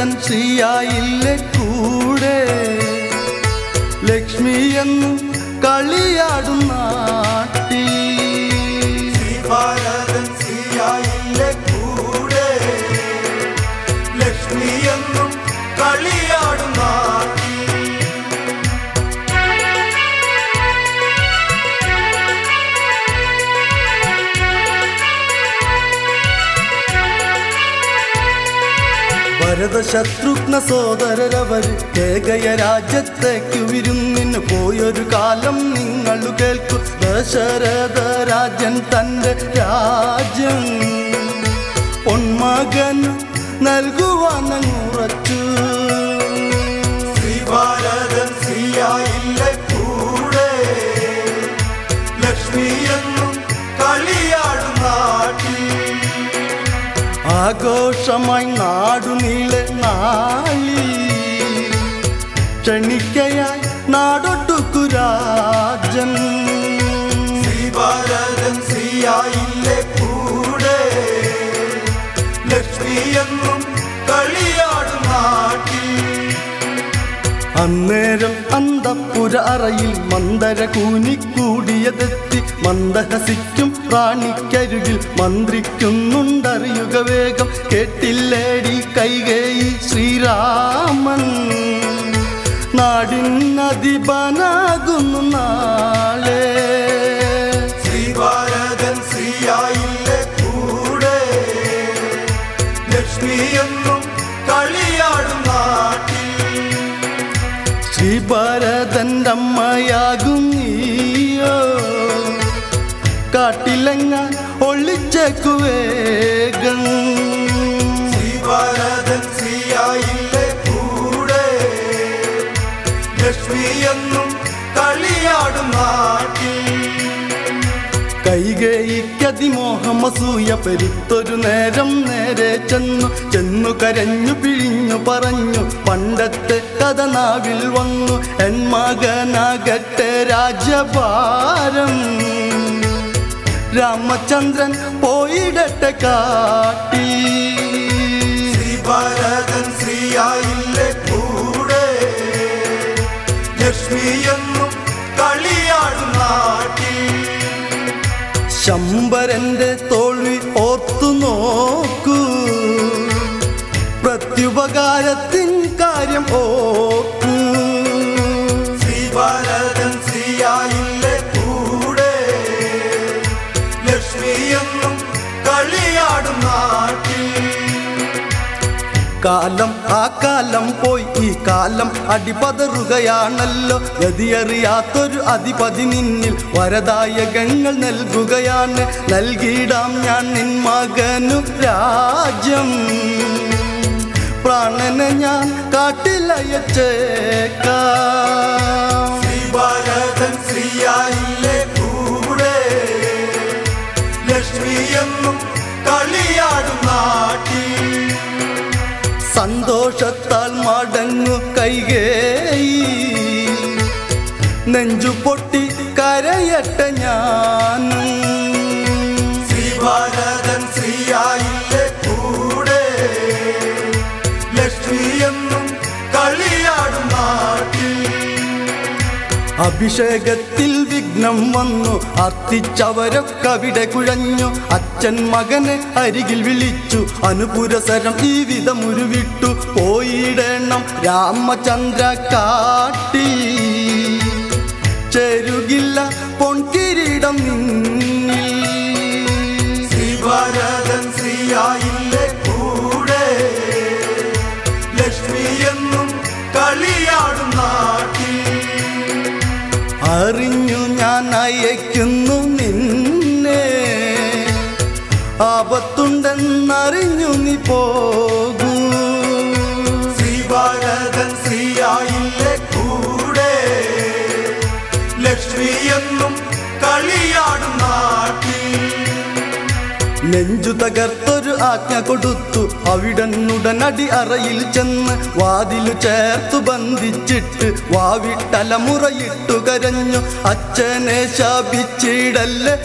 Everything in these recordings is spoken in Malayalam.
ശ്രീഭാരതൻ ശ്രീയായില്ലേ കൂടെ ലക്ഷ്മി എന്നും കളിയാടും നാട്ടിൽ ശ്രീഭാരതൻ ശ്രീയായില്ലേ കൂടെ ലക്ഷ്മി എന്നും കളിയാടും നാട്ടിൽ ഭരത ശത്രുഘ്ന സോദരരവർ കേകയ രാജ്യത്തേക്ക് വിരുന്നിന് പോയൊരു കാലം നിങ്ങൾ കേൾക്കു ദശരഥ രാജൻ തന്റെ രാജ്യം പൊന്മകൻ നൽകുവാനുറച്ചു ശ്രീഭാരതൻ ശ്രീയായില്ലേ കൂടെ ലക്ഷ്മി എന്നും കളിയാടും നാട്ടിൽ ആഘോഷമായി നാടുനീളെ നാളി ക്ഷണിക്കയായി നാടൊട്ടുക്കു രാജൻ ശ്രീഭാരതൻ ശ്രീയായില്ലേ കൂടെ ലക്ഷ്മി എന്നും കളിയാടും നാട്ടിൽ അന്നേരം അന്തപ്പുര അറയിൽ മന്ദര കൂനിക്കൂടിയതെത്തി മന്ദഹസിക്കും റാണിക്കരികിൽ മന്ത്രിക്കുന്നുണ്ടറിയുക വേഗം കേട്ടില്ലേടി കൈകേയി ശ്രീരാമൻ നാടിനധിപനാകുന്നു നാളെ ശ്രീഭാരതൻ ശ്രീയായില്ലേ കൂടെ ലക്ഷ്മി എന്നും കളിയാടും നാട്ടിൽ ശ്രീഭാരതന്റെ അമ്മയാകും നീയോ കാട്ടിലെങ്ങ ഒളിച്ചേക്കു വേഗം ശ്രീഭാരതൻ ശ്രീയായില്ലേ കൂടെ ലക്ഷ്മി എന്നും കളിയാടും നാട്ടിൽ കൈകേയിക്കതിമോഹമസൂയ പെരുത്തൊരു നേരം നേരെ ചെന്നു ചെന്നു കരഞ്ഞു പിഴിഞ്ഞു പറഞ്ഞു പണ്ടത്തെ കഥ നാവിൽ വന്നു എൻ മകനാകട്ടെ രാജഭാരം രാമചന്ദ്രൻ പോയിടട്ടെ കാട്ടി ശ്രീഭാരതൻ ശ്രീയായില്ലേ കൂടെ ലക്ഷ്മി എന്നും കളിയാടും നാട്ടിൽ ശമ്പരന്റെ തോൽവി ഓർത്തു നോക്കൂ പ്രത്യുപകാരത്തിൻ കാര്യം ഓർക്കൂ ശ്രീഭാരതൻ ശ്രീയായില്ലേ കൂടെ ലക്ഷ്മി എന്നും കളിയാടും നാട്ടിൽ കാലം ആ കാലം പോയി ഈ കാലം അടിപതറുകയാണല്ലോ ഗതിയറിയാത്തൊരു അധിപതി നിന്നിൽ വരദായകങ്ങൾ നൽകുകയാണ് നൽകിയിടാം ഞാൻ നിൻ മകനു രാജ്യം പ്രാണനെ ഞാൻ കാട്ടിലയച്ചേക്കാം ശ്രീഭാരതൻ ശ്രീയായില്ലേ കൂടെ ലക്ഷ്മി എന്നും കളിയാടും നാട്ടിൽ സന്തോഷത്താൽ മടങ്ങു കൈകേയി നെഞ്ചു പൊട്ടി കരയട്ടെ ഞാൻ ശ്രീഭാരതൻ ശ്രീയായില്ലേ കൂടെ ലക്ഷ്മി എന്നും കളിയാടും നാട്ടിൽ അഭിഷേകത്തിൽ വിഘ്നം വന്നു അർത്തിച്ചവരൊക്കെ അവിടെ കുഴഞ്ഞു അച്ഛൻ മകനെ അരികിൽ വിളിച്ചു അനുപുരസരം ഈ വിധമുരുവിട്ടു പോയിടണം രാമചന്ദ്ര കാട്ടി ചേരുകില്ല പൊൻകിരീടം നിന്നിൽ ശ്രീഭാരതൻ ശ്രീയായില്ലേ കൂടെ ലക്ഷ്മി എന്നും കളിയാടും നാട്ടിൽ അറിഞ്ഞു ഞാൻ അയക്കുന്നു നിന്നെ ആപത്തുണ്ടെന്നറിഞ്ഞു നീ പോകൂ ശ്രീഭാരതൻ ശ്രീയായില്ലേ കൂടെ ലക്ഷ്മി എന്നും കളിയാടും നാട്ടിൽ നെഞ്ചു തകർത്തൊരു ആജ്ഞ കൊടുത്തു അവിടന്നുടനടി അറയിൽ ചെന്ന് വാതിലു ചേർത്തു ബന്ധിച്ചിട്ട് വാവിട്ടലമുറയിട്ടു കരഞ്ഞു അച്ഛനെ ശാപിച്ചിടല്ലേ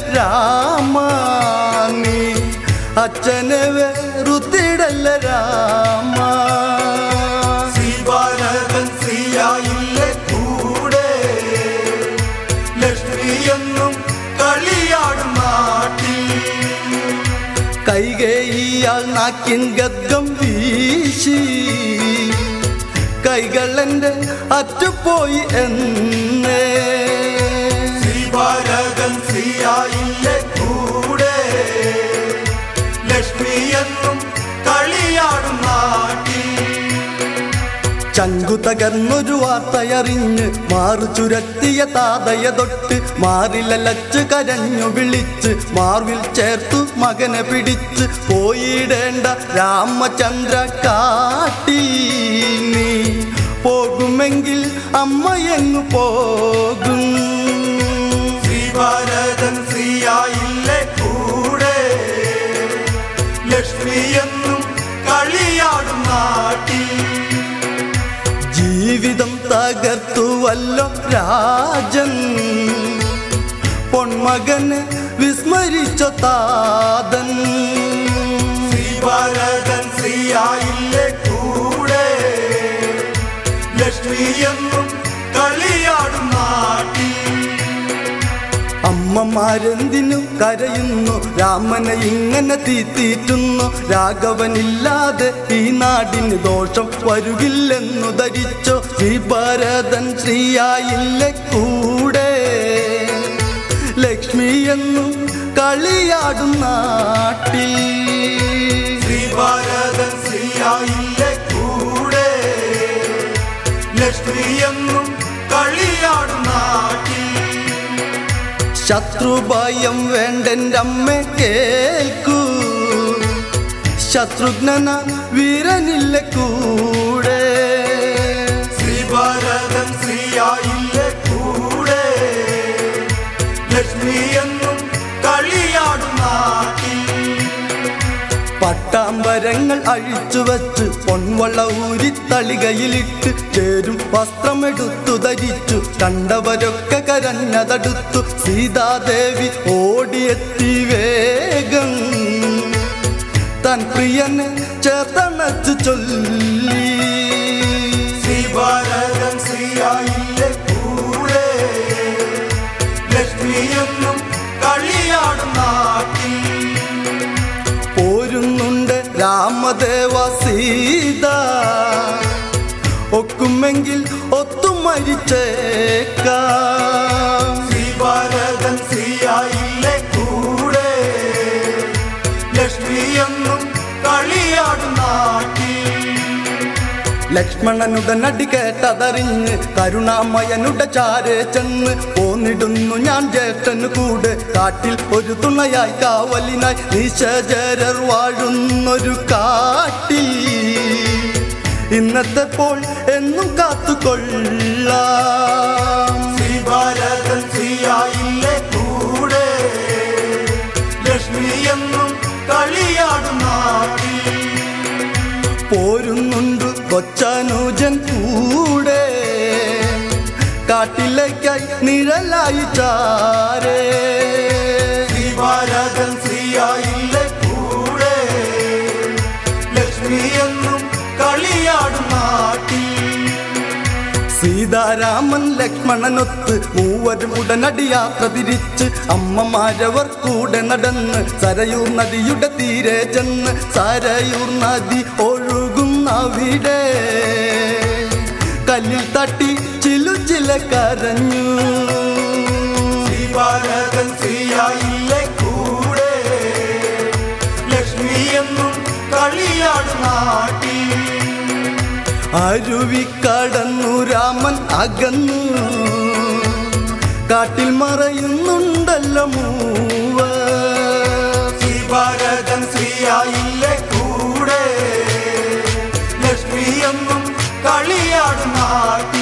രാമാ നീ അച്ഛനെ വെറുത്തിടല്ലേ രാമാ കൈകേയിയാൾ നാക്കിൻ ഗദ്ഗം വീശി കൈകളെന്റെ അറ്റുപോയി എന്നേ ശ്രീഭാരതൻ ശ്രീയായില്ലേ കൂടെ ലക്ഷ്മി എന്നും കളിയാടും നാട്ടിൽ ചങ്കു തകർന്നൊരു വാർത്തയറിഞ്ഞ് മാറു ചുരത്തിയ താതയ തൊട്ട് മാറിലലച്ച് കരഞ്ഞു വിളിച്ച് മാർവിൽ ചേർത്തു മകനെ പിടിച്ച് പോയിടേണ്ട രാമചന്ദ്ര കാട്ടി നീ പോകുമെങ്കിൽ അമ്മ എങ്ങു പോകും ശ്രീഭാരതൻ ശ്രീയായില്ലേ കൂടെ ലക്ഷ്മി എന്നും കളിയാടും നാട്ടിൽ ജീവിതം തകർത്തുവല്ലോ രാജൻ പൊന്മകന് വിസ്മരിച്ച താതൻ ശ്രീഭാരതൻ ശ്രീയായില്ലേ കൂടെ ലക്ഷ്മി എന്നും കളിയാടും നാട്ടിൽ അമ്മമാരെന്തിനു കരയുന്നു രാമനെ ഇങ്ങനെ തീത്തീറ്റുന്നു രാഘവനില്ലാതെ ഈ നാടിന് ദോഷം വരുകില്ലെന്നു ധരിച്ചോ ശ്രീഭാരതൻ ശ്രീയായില്ലേ കൂടെ ലക്ഷ്മി എന്നും കളിയാടും നാട്ടിൽ ശ്രീഭാരതൻ ശ്രീയായില്ലേ കൂടെ ലക്ഷ്മി എന്നും കളിയാടും നാട്ടിൽ ശത്രുഭയം വേണ്ടെൻ്റെ അമ്മ കേൾക്കൂ ശത്രുഘ്നന വീരനില്ല കൂടെ ശ്രീഭാരതൻ ശ്രീയായില്ലേ കൂടെ ലക്ഷ്മി എന്നും കളിയാടും നാട്ടിൽ പട്ടാമ്പരങ്ങൾ അഴിച്ചു വച്ച് പൊൻവള ഊരി തളികയിലിട്ട് ചേരും വസ്ത്രമെടുത്തു ധരിച്ചു കണ്ടവരൊക്കെ കരഞ്ഞതടുത്തു സീതാദേവി ഓടിയെത്തി വേഗം തൻ പ്രിയനെ ചേർത്തണച്ചു ചൊല്ലി ശ്രീഭാരതൻ ശ്രീയായില്ലേ കൂടെ ലക്ഷ്മി എന്നും കളിയാടും നാട്ടിൽ പോരുന്നുണ്ട് രാമദേവ സീത ഒക്കുമെങ്കിൽ ഒത്തു മരിച്ചേക്കാം ശ്രീഭാരതൻ ശ്രീയായില്ലേ കൂടെ ലക്ഷ്മി എന്നും കളിയാടും നാട്ടിൽ ലക്ഷ്മണനുടനടി കേട്ടതറിഞ്ഞ് കരുണാമയനുടെ ചാരെ ചെന്ന് പോന്നിടുന്നു ഞാൻ ജ്യേഷ്ഠന് കൂടെ കാട്ടിൽ ഒരു തുണയായി കാവലിനായി നിശചരർ വാഴുന്നൊരു കാട്ടിൽ ഇന്നത്തെ പോൾ എന്നും കാത്തുകൊള്ളാം ശ്രീഭാരതൻ ശ്രീയായില്ലേ കൂടെ ലക്ഷ്മി എന്നും കളിയാടും നാട്ടിൽ പോരുന്നുണ്ട് കൊച്ചനുജൻ കൂടെ കാട്ടിലേക്കായി നിഴലായി ചാരേ ശ്രീഭാരതൻ ശ്രീയായില്ലേ കൂടെ ലക്ഷ്മി എന്നും കളിയാടും നാട്ടിൽ സീതാരാമൻ ലക്ഷ്മണനൊത്ത് മൂവരും ഉടനടി യാത്ര തിരിച്ച് അമ്മമാരവർ കൂടെ നടന്ന് സരയൂർ നദിയുടെ തീരെ ചെന്ന് സരയൂർ നദി ഒഴുകുന്നവിടെ കല്ലിൽ തട്ടി ചിലു ചില കരഞ്ഞു ശ്രീഭാരതൻ ശ്രീയായില്ലേ കൂടെ ലക്ഷ്മി എന്നും കളിയാടും നാട്ടിൽ അരുവി കടന്നു രാമൻ അകന്നു കാട്ടിൽ മറയുന്നുണ്ടല്ലോ മൂവ ശ്രീഭാരതൻ ശ്രീയായില്ലേ കൂടെ ലക്ഷ്മി എന്നും കളിയാടും നാട്ടിൽ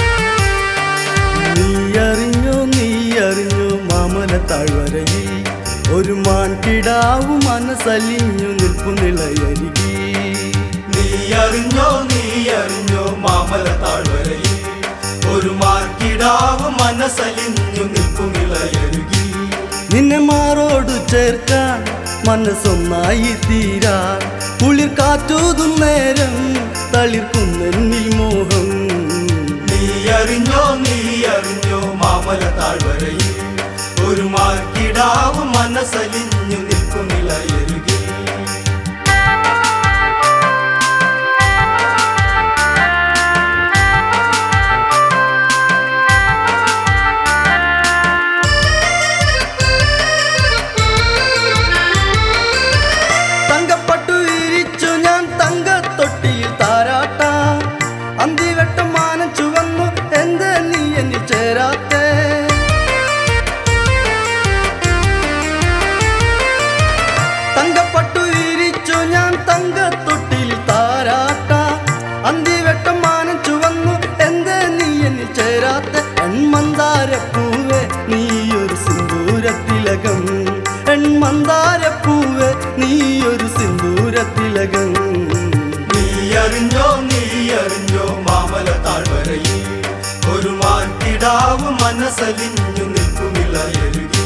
നീ അറിഞ്ഞോ നീ അറിഞ്ഞോ മാമല താഴ്വരയിൽ ഒരു മാൻകിടാവു മനസ്സലിഞ്ഞു നിൽപ്പു നിളയരികി നീ അറിഞ്ഞോ നീ അറിഞ്ഞോ മാമല താഴ്വരയിൽ ഒരു മാർക്കിടാവ് മനസ്സലിഞ്ഞു നിൽക്കുമിളയരുകി നിന്നെ മാറോട് ചേർക്കാൻ മനസ്സൊന്നായി തീരാൻ കുളിർ കാറ്റൂതും നേരം തളിർക്കുന്നെന്നിൽ മോഹം നീ അറിഞ്ഞോ നീ അറിഞ്ഞോ മാമല താഴ്വരയിൽ ഒരു മാർക്കിടാവ് മനസ്സലിഞ്ഞു നിൽക്കുമിളയരുകി തങ്കപ്പട്ടു വിരിച്ചു ഞാൻ തങ്കത്തൊട്ടിയിൽ താരാട്ട അന്തിവെട്ടം മാനം ചുവന്നു എന്ത് നീ എന്നിൽ ചേരാത്തേ തങ്കപ്പട്ടു വിരിച്ചു ഞാൻ തങ്കത്തൊട്ടിയിൽ താരാട്ട അന്തിവെട്ടം മാനം ചുവന്നു എന്ത് നീ എന്നിൽ ചേരാത്ത എൺമന്താരപ്പൂവേ നീയൊരു സിന്ദൂരത്തിലകം എൺമന്താരപ്പൂവേ നീയൊരു സിന്ദൂരത്തിലകം നീ അറിഞ്ഞോ നീ അറിഞ്ഞോ മാമല താഴ്വരയിൽ ഒരു മാർക്കിടാവ് മനസ്സലിഞ്ഞു നിൽക്കുമിളയരുകി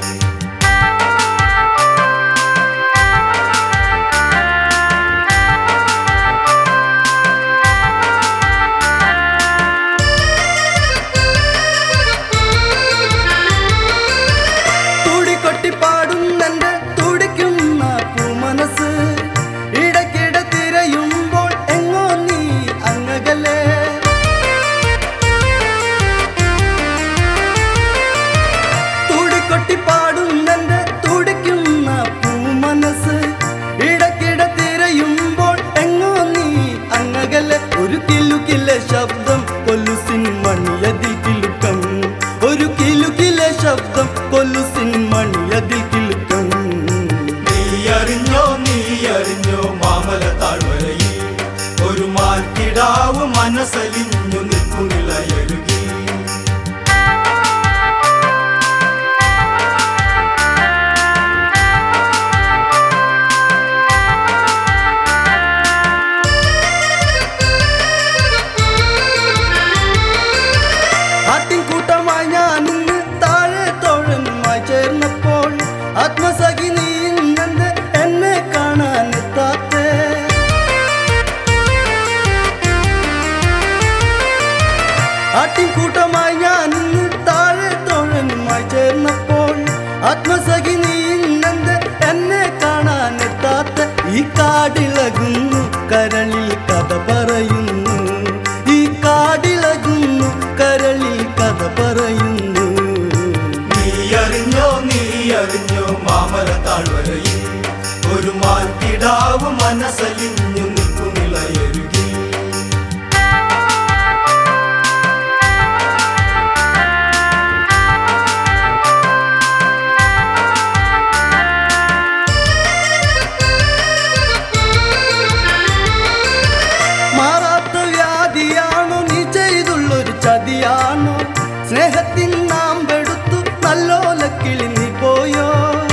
തുടികൊട്ടി പാടുന്നെന്റെ തുടിക്കുന്ന പൂമനസ് ഇടയ്ക്കിടെ തിരയുമ്പോൾ എങ്ങോ നീ അങ്ങകലെ തുടികൊട്ടി പാടുന്നെന്റെ തുടിക്കുന്ന പൂമനസ് ഇടയ്ക്കിടെ തിരയുമ്പോൾ എങ്ങോ നീ അങ്ങകലെ ഒരു കിലുകിലെ ശബ്ദം കൊലുസിൻ മണിയതിൽ കിലുക്കം ഒരു കിലുകിലെ ശബ്ദം കൊലുസിൻ മണിയതിൽ കിലുക്കം നീ അറിഞ്ഞോ നീ അറിഞ്ഞോ മാമല താഴ്വരയിൽ ഒരു മാർക്കിടാവ് മനസ്സലിഞ്ഞു നിൽക്കുമിളയരുകി ആട്ടിൻകൂട്ടമായി ഞാൻ ഇന്ന് താഴെ തോഴനുമായി ചേർന്നപ്പോൾ ആത്മസഖി നീ ഇന്നെന്ത് എന്നെ കാണാൻ എത്താത്തേ ആട്ടിൻകൂട്ടമായി ഞാൻ ഇന്ന് താഴെ തോഴനുമായി ചേർന്നപ്പോൾ ആത്മസഖി നീ ഇന്നെന്ത് എന്നെ കാണാൻ എത്താത്ത ഈ കാടിളകുന്നു കരളിൽ കഥ പറയുന്നു ഈ കാടിളകുന്നു കരളിൽ കഥ പറയുന്നു നീ അറിഞ്ഞോ നീ അറിഞ്ഞോ മാമല താഴ്വരയിൽ ഒരു മാർക്കിടാവ് മനസ്സലിഞ്ഞു നിൽക്കുമിളയരുകി മാറാത്ത വ്യാധിയാണോ നീ ചെയ്തുള്ളൊരു ചതിയാണോ സ്നേഹത്തിൻ നാം പെടുത്തു നല്ലോലക്കിളി നീ പോയോ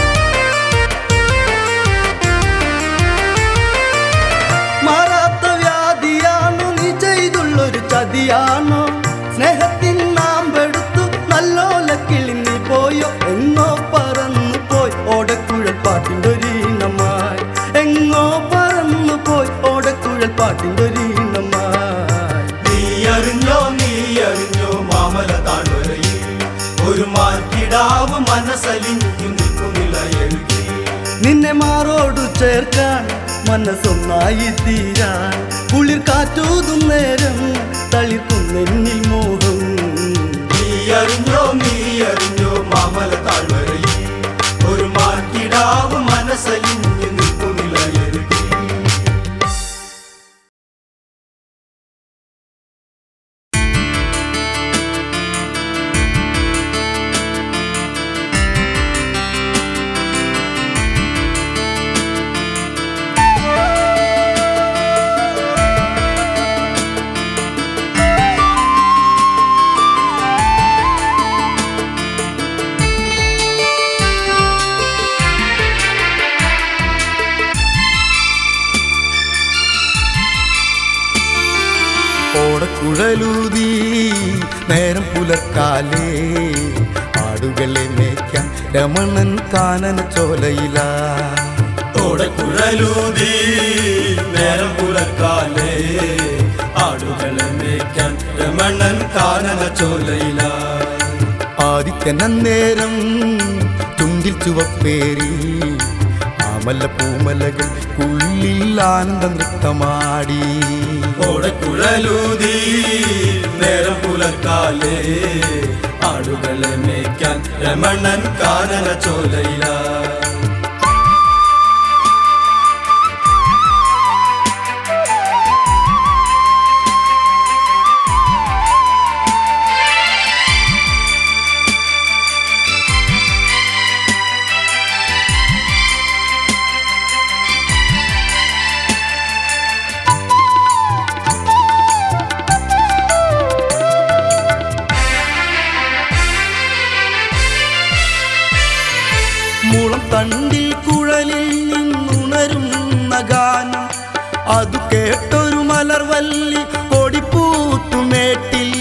മാറാത്ത വ്യാധിയാണോ നീ ചെയ്തുള്ളൊരു ചതിയാണോ സ്നേഹത്തിൻ നാം പെടുത്തു നല്ലോലക്കിളി നീ പോയോ എങ്ങോ പറന്നു പോയി ഓടക്കുഴൽ പാട്ടിൻ്റെ ഒരീണമായി എങ്ങോ പറന്നു പോയി ഓടക്കുഴൽ പാട്ടിൻ്റെ ഒരീണമായി നീ അറിഞ്ഞോ നീ അറിഞ്ഞോ മാമല താഴ്വരയിൽ ഒരു മാർക്കിടാവ് മനസ്സലിഞ്ഞു നിൽക്കുമിളയരുകി നിന്നെ മാറോടു ചേർക്കാൻ മനസ്സൊന്നായി തീരാൻ കുളിർ കാറ്റൂതും നേരം തളിർക്കുന്നെന്നിൽ മോഹം നീ അറിഞ്ഞോ നീ അറിഞ്ഞോ മാമല താഴ്വരയിൽ ഒരു മാർക്കിടാവ് മനസ്സലിഞ്ഞു നിൽക്കുമിളയരുകി ും ഓടക്കുഴലൂതി നേരം പുലർക്കാലേ ആടുകളെ മേയ്ക്കാൻ രമണൻ കാനന ചോലയില ഓടക്കുഴലൂതി നേരം പുലക്കാലേ ആടുകളെ മേയ്ക്കാൻ രമണൻ കാനന ചോലയില ആദിത്യൻ അന്നേരം ചുണ്ടിൽ ചുവപ്പേരി ആമല പൂമലകൾ ഉള്ളിൽ ആനന്ദ നൃത്തമാടി ഓടക്കുഴലൂതി നേരം പുലക്കാലേ ആടുകളെ മേയ്ക്കാൻ രമണൻ കാനന ചോലയില മുളം തണ്ടിൽ കുഴലിൽ നിന്നുണരുന്ന ഗാനം അതു കേട്ടൊരു മലർവല്ലി കൊടിപ്പൂത്തുമേട്ടിൽ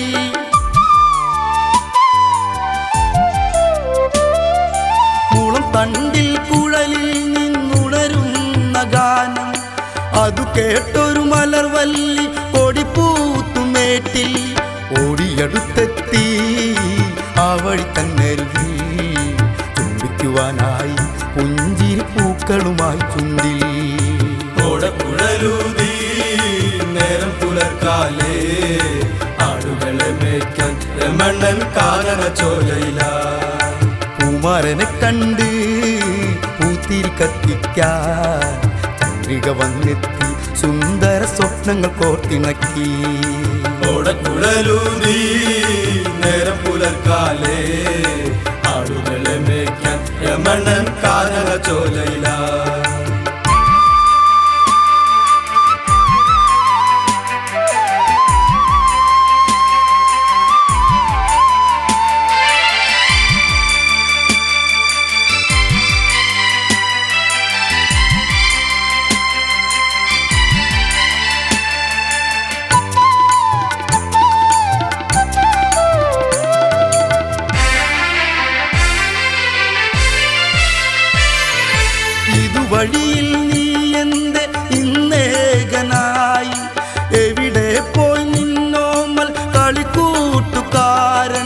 മുളം തണ്ടിൽ കുഴലിൽ നിന്നുണരുന്ന ഗാനം അതു കേട്ടൊരു മലർവല്ലി കൊടിപ്പൂത്തുമേട്ടിൽ ഓടിയടുത്തെത്തി ആ വഴി തന്നരുകിൽ ചുംബിക്കുവാനായി പുഞ്ചിരി പൂക്കളുമായി ചുണ്ടിൽ ഓടക്കുഴലൂതി നേരം പുലർക്കാലേ ആടുകളെ മേയ്ക്കാൻ രമണൻ കാനന ചോലയില കുമാരനെ കണ്ട് പൂത്തിരി കത്തിക്കാൻ ചന്ദ്രിക വന്നെത്തി സുന്ദര സ്വപ്നങ്ങൾ കോർത്തിണക്കി ഓടക്കുഴലൂതി നേരം പുലർക്കാലേ ആടുകളെ മേയ്ക്കാൻ രമണൻ കാനന ചോലയില ഇതുവഴിയിൽ നീ എന്റെ ഇന്നേകനായി എവിടെ പോയി നിന്നോമൽ കളിക്കൂട്ടുകാരൻ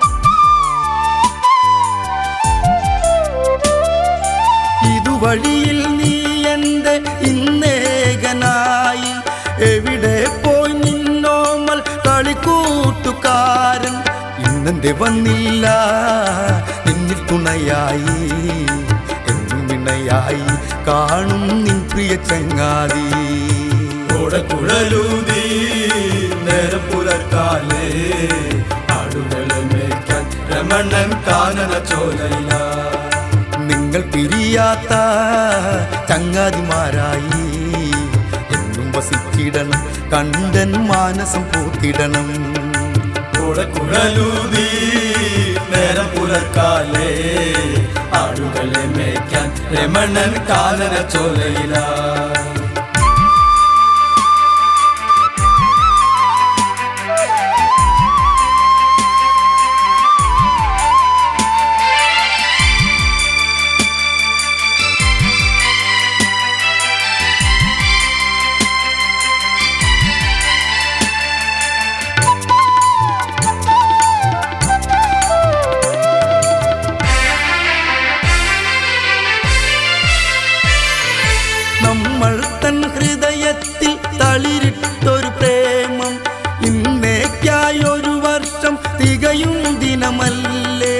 ഇതുവഴിയിൽ നീ എന്റെ ഇന്നേകനായി എവിടെ പോയി നിന്നോമൽ കളിക്കൂട്ടുകാരൻ ഇന്നെന്റെ വന്നില്ല നിന്നിൽ തുണയായി എന്നും ഇണയായി കാണും നിൻ പ്രിയ ചങ്ങാതി ഓടക്കുഴലൂതി നേരം പുലർക്കാലേ ആടുകളെ മേയ്ക്കാൻ രമണൻ കാനന ചോലയില നിങ്ങൾ പിരിയാത്ത ചങ്ങാതിമാരായി എന്നും വസിച്ചിടണം കണ്ടൻ മാനസം പൂത്തിടണം ഓടക്കുഴലൂതി നേരം പുലർക്കാലേ ആടുകളെ മേയ്ക്കാൻ രമണൻ കാനന ചോലയില നമ്മൾ തൻ ഹൃദയത്തിൽ തളിരിട്ടൊരു പ്രേമം ഇന്നേക്കായി ഒരു വർഷം തികയും ദിനമല്ലേ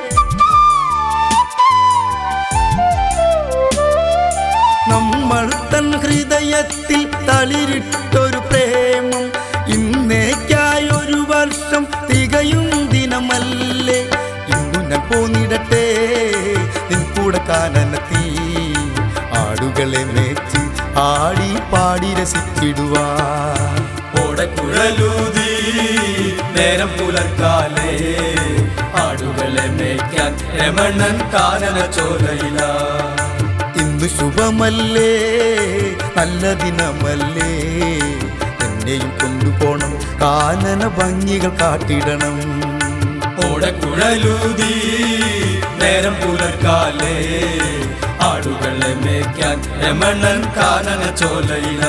നമ്മൾ തൻ ഹൃദയത്തിൽ തളിരിട്ടൊരു പ്രേമം ഇന്നേക്കായി ഒരു വർഷം തികയും ദിനമല്ലേ ഇന്നു ഞാൻ പോന്നിടട്ടെ നിൻ കൂടെ കാനനത്തി ആടുകളെ മേച്ച് ആടി പാടി രസിച്ചിടുവാ ഓടക്കുഴലൂതി നേരം പുലർക്കാലേ ആടുകളെ മേയ്ക്കാൻ രമണൻ കാനന ചോലയില ഇന്ന് ശുഭമല്ലേ നല്ല ദിനമല്ലേ എന്നെയും കൊണ്ടുപോണം കാനന ഭംഗികൾ കാട്ടിടണം ഓടക്കുഴലൂതി നേരം പുലർക്കാലേ ആടുകളെ മേയ്ക്കാൻ രമണൻ കാനന ചോലയില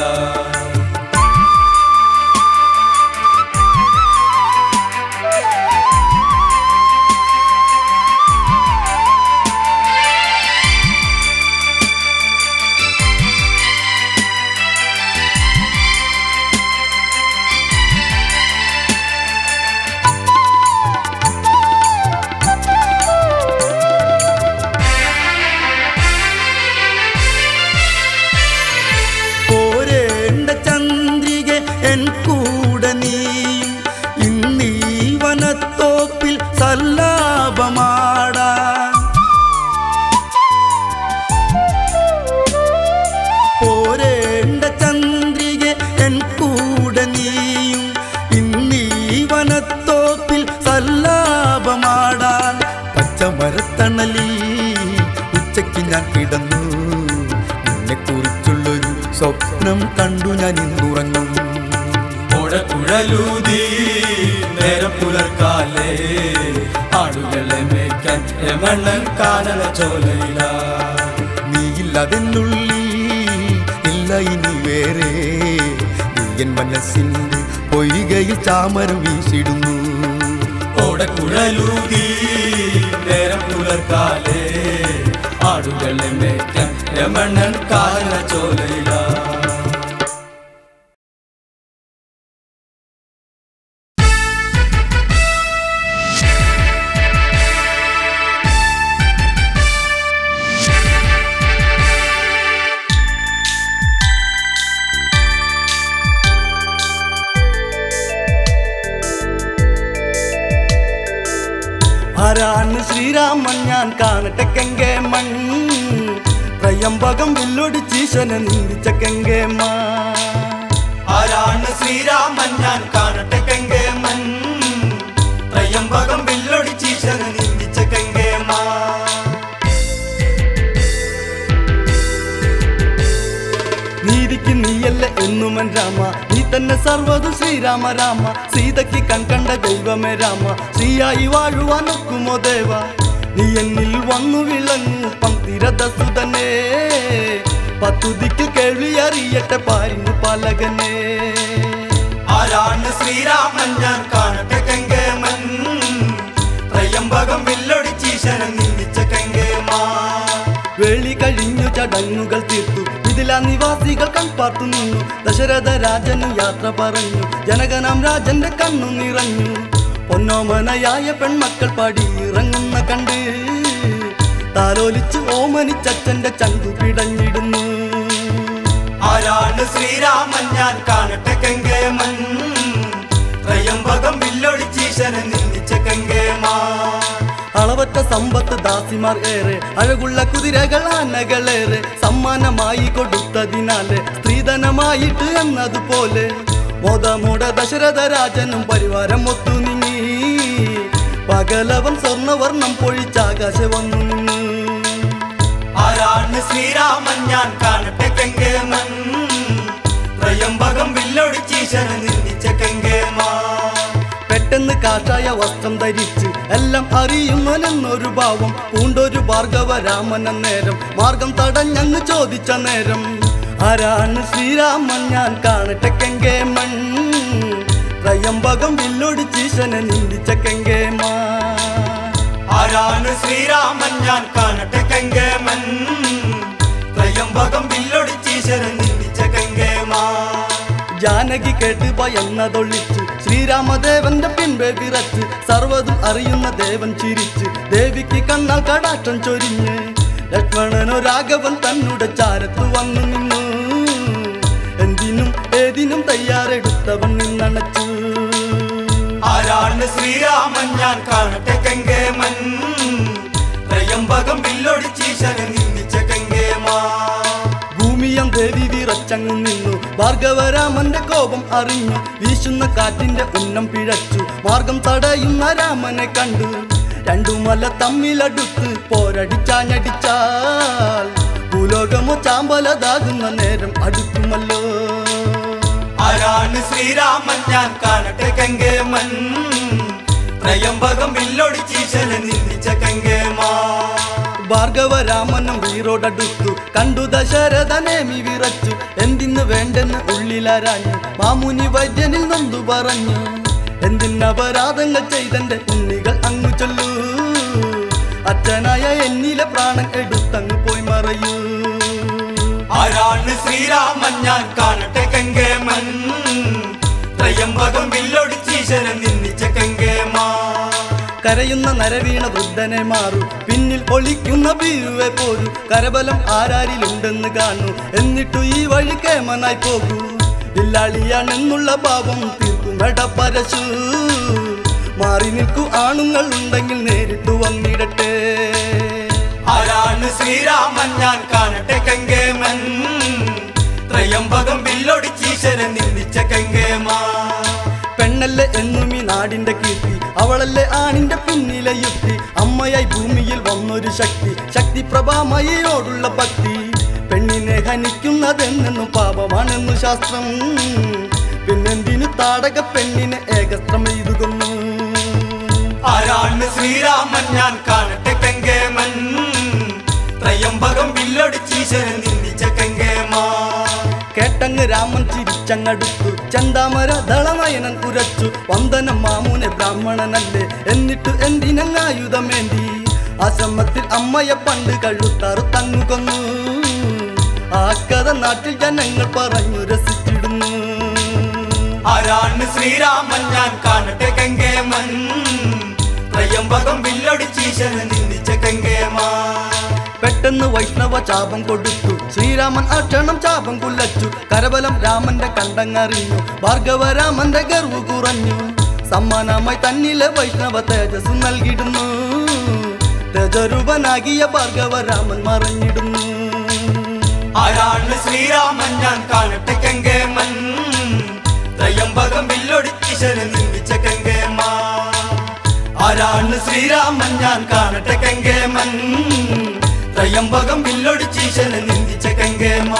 പോരേണ്ട ചന്ദ്രിക എൻ കൂടെ നീയും ഇന്നീ വനത്തോപ്പിൽ സല്ലാപമാടാൻ പോരേണ്ട ചന്ദ്രിക എൻ കൂടെ നീയും ഇന്നീ വനത്തോപ്പിൽ സല്ലാപമാടാൻ പച്ചമരത്തണലിൽ ഉച്ചയ്ക്ക് ഞാൻ കിടന്നു നിന്നെ കുറിച്ചുള്ളൊരു സ്വപ്നം കണ്ടു ഞാൻ ഇന്നുറങ്ങും ഓടക്കുഴലൂതി നേരം പുലർക്കാലേ ആടുകളെ മേയ്ക്കാൻ രമണൻ കാനന ചോലയില നീയില്ലതെന്നുള്ളിൽ ഇല്ല ഇനി വേറെ നീയൻ മനസ്സിൻ്റെ പൊയ്കയിൽ ചാമരം വീശിടുന്നു ഓടക്കുഴലൂതി നേരം പുലർക്കാലേ ആടുകളെ മേയ്ക്കാൻ രമണൻ കാനന ചോലയില ആരാണ് ശ്രീരാമൻ ഞാൻ കാണട്ടെ കെങ്കേ മൺ ത്രയംബകം വില്ലൊടിച്ചീശനെ നിന്ദിച്ച കെങ്കേ മാ ആരാണ് ശ്രീരാമൻ ഞാൻ കാണട്ടെ കെങ്കേമൻ ത്രയംബകം വില്ലൊടിച്ചീശന നിന്ദിച്ച കെങ്കേമാ നീതിക്ക് നീയല്ല എന്നുമൻ രാമ നീ തന്നെ സർവ്വതു ശ്രീരാമ രാമ സീതയ്ക്ക് കൺകണ്ട ദൈവമേ രാമ ശ്രീയായി വാഴുവാൻ ഒക്കുമോ ദേവ നീ എന്നിൽ വന്നു വിളങ്ങു പന്തിരഥസുതനെ പത്തുതിക്ക് കേൾവി അറിയട്ടെ പാരിന് പാലകനെ ആരാണ് ശ്രീരാമൻ ഞാൻ കാണട്ടെ കെങ്കേമൻ ത്രയംബകം വില്ലൊടിച്ചീശന നിന്ദിച്ച കെങ്കേമാ വേളി കഴിഞ്ഞു ചടങ്ങുകൾ തീർത്തു ഇതിലാ നിവാസികൾ കൺപാർത്തു നിന്നു ദശരഥ രാജന് യാത്ര പറഞ്ഞു ജനകനാം രാജന്റെ കണ്ണു നിറഞ്ഞു പൊന്നോമനയായ പെൺമക്കൾ പാടി ഇറങ്ങുന്ന കണ്ട് താലോലിച്ച് ഓമനിച്ചച്ഛന്റെ ചങ്കു പിടഞ്ഞിടുന്നു ആരാണ് ശ്രീരാമൻ ഞാൻ കാണട്ടെ കെങ്കേമൻ ത്രയംബകം വില്ലൊടിച്ചീശന നിന്ദിച്ച കെങ്കേമാ അളവറ്റ സമ്പത്ത് ദാസിമാർ ഏറെ അഴകുള്ള കുതിരകൾ ആനകളേറെ സമ്മാനമായി കൊടുത്തതിനാലെ സ്ത്രീധനമായിട്ട് എന്നതുപോലെ മോദമോടെ ദശരഥ രാജനും പരിവാരം ഒത്തു നീങ്ങി പകലവൻ സ്വർണവർണ്ണം പൊഴിച്ചാകാശ വന്നു നിന്നു ആരാണ് ശ്രീരാമൻ ഞാൻ കാണട്ടെ കെങ്കേമൻ ത്രയംബകം വില്ലൊടിച്ചീശന നിന്ദിച്ച കെങ്കേമാ പെട്ടെന്ന് കാഷായ വസ്ത്രം ധരിച്ച് എല്ലാം അറിയുന്നവനെന്നൊരു ഭാവം പൂണ്ടൊരു ഭാർഗവ രാമന നേരം മാർഗം തടഞ്ഞങ്ങ് ചോദിച്ച നേരം ആരാണ് ശ്രീരാമൻ ഞാൻ കാണട്ടെ കെങ്കേ മൺ ത്രയംബകം വില്ലൊടിച്ചീശനെ നിന്ദിച്ച കെങ്കേ മാ ആരാണ് ശ്രീരാമൻ ഞാൻ കാണട്ടെ കെങ്കേമൻ ത്രയംബകം വില്ലൊടിച്ചീശന നിന്ദിച്ച കെങ്കേമാ ജാനകി കേട്ട് ഭയന്നതൊള്ളിച്ച് ശ്രീരാമദേവന്റെ പിൻപേ വിറച്ച് സർവ്വതും അറിയുന്ന ദേവൻ ചിരിച്ച് ദേവിക്ക് കണ്ണാൽ കടാക്ഷം ചൊരിഞ്ഞ് ലക്ഷ്മണനോ രാഘവൻ തന്നുടെ ചാരത്ത് വന്നു നിന്നു എന്തിനും ഏതിനും തയ്യാറെടുത്തവൻ നിന്നണച്ചു ആരാണ് ശ്രീരാമൻ ഞാൻ കാണട്ടെ കെങ്കേമൻ ത്രയംബകം വില്ലൊടിച്ചീശന നിന്ദിച്ച കെങ്കേമാ ഭൂമിയം ദേവി വിറച്ചങ്ങു നിന്നു ഭാർഗവരാമന്റെ കോപം അറിഞ്ഞു വീശുന്ന കാറ്റിന്റെ ഉന്നം പിഴച്ചു മാർഗം തടയുന്ന രാമനെ കണ്ടു രണ്ടു മല തമ്മിലടുത്ത് പോരടിച്ചാഞ്ഞടിച്ചാൽ ഭൂലോകമോ ചാമ്പലതാകുന്ന നേരം അടുക്കുമല്ലോ ആരാണ് ശ്രീരാമൻ ഞാൻ കാണട്ടെ കങ്കേമൻ ത്രയംബകം വില്ലൊടിച്ചീശനെ നിന്ദിച്ച കങ്കേമാ ഭാർഗവരാമനും വീറോടടുത്തു കണ്ടു ദശരഥനേമി വിറച്ചു എന്തിന്ന് വേണ്ടെന്ന് ഉള്ളിലരാഞ്ഞു മാമുനി വൈദ്യനിൽ നൊന്തു പറഞ്ഞു എന്തിനപരാധങ്ങൾ ചെയ്തെന്റെ ഉണ്ണികൾ അങ്ങു ചൊല്ലൂ അച്ഛനായ എന്നിലെ പ്രാണൻ എടുത്തങ്ങ് പോയി മറയൂ ആരാണ് ശ്രീരാമൻ ഞാൻ കാണട്ടെ കങ്കേമൻ ത്രയംബകം വില്ലൊടിച്ചീശനെ നിന്ദിച്ച കങ്കേമാ കരയുന്ന നരവീണ വൃദ്ധനെ മാറൂ പിന്നിൽ ഒളിക്കുന്ന ഭീരുവെ പോരൂ കരബലം ആരാരിലുണ്ടെന്ന് കാണൂ എന്നിട്ടു ഈ വഴി കേമനായി പോകൂ ഇല്ലാളിയാണെന്നുള്ള ഭാവം തീർക്കും പരശു മാറി നിൽക്കൂ ആണുങ്ങൾ ഉണ്ടെങ്കിൽ നേരിട്ടു വന്നിടട്ടെ ആരാണ് ശ്രീരാമൻ ഞാൻ കാണട്ടെ കങ്കേമൻ ത്രയംബകം വില്ലൊടിച്ചീശനെ നിന്ദിച്ച കങ്കേമാ പെണ്ണല്ലേ എന്നും ഈ നാടിന്റെ കീർത്തി അവളല്ലേ ആണിന്റെ പിന്നിലെ യുക്തി അമ്മയായി ഭൂമിയിൽ വന്നൊരു ശക്തി ശക്തി പ്രഭാമയോടുള്ള ഭക്തി പെണ്ണിനെ ഹനിക്കുന്നതെന്നെന്നും പാപമാണെന്നു ശാസ്ത്രം പിന്നെന്തിനു താടക പെണ്ണിനെ ഏകസ്ത്രം എഴുതുന്നു ആരാണ് ശ്രീരാമൻ ഞാൻ കാണട്ടെ കങ്കേമൻ ത്രയംബകം വില്ലൊടിച്ചീശനെ നിന്ദിച്ച കങ്കേമാ കേട്ടങ്ങ് രാമൻ ചിരിച്ചങ്ങടുത്തു ചന്താമര ദളനയനൻ ഉരച്ചു വന്ദനം മാമുനെ ബ്രാഹ്മണനല്ലേ എന്നിട്ടു എന്തിനങ്ങായുധമേന്തി ആശ്രമത്തിൽ അമ്മയെ പണ്ട് കഴുത്താറ് തങ്ങു കൊന്നു ആ കഥ നാട്ടിൽ ജനങ്ങൾ പറഞ്ഞു രസിച്ചിടുന്നു ആരാണ് ശ്രീരാമൻ ഞാൻ കാണട്ടെ കങ്കേമൻ ത്രയംബകം വില്ലൊടിച്ചീശനെ നിന്ദിച്ച കങ്കേമാ പെട്ടെന്ന് വൈഷ്ണവ ചാപം കൊടുത്തു ശ്രീരാമൻ ആ ക്ഷണം ചാപം കുലച്ചു കരബലം രാമന്റെ കണ്ടങ്ങറിഞ്ഞു ഭാർഗവ രാമന്റെ ഗർവ് കുറഞ്ഞു സമ്മാനമായി തന്നിലെ വൈഷ്ണവ തേജസ് നൽകിടുന്നു തേജരൂപനാകിയ ഭാർഗവ രാമൻ മറഞ്ഞിടുന്നു ആരാണ് ശ്രീരാമൻ ഞാൻ കാണട്ടെ കങ്കേമൻ ത്രയംബകം വില്ലൊടിച്ചീശനെ നിന്ദിച്ച കങ്കേമാ ആരാണ് ശ്രീരാമൻ ഞാൻ കാണട്ടെ കങ്കേമൻ ത്രയംബകം വില്ലൊടിച്ചീശനെ നിന്ദിച്ച കങ്കേമാ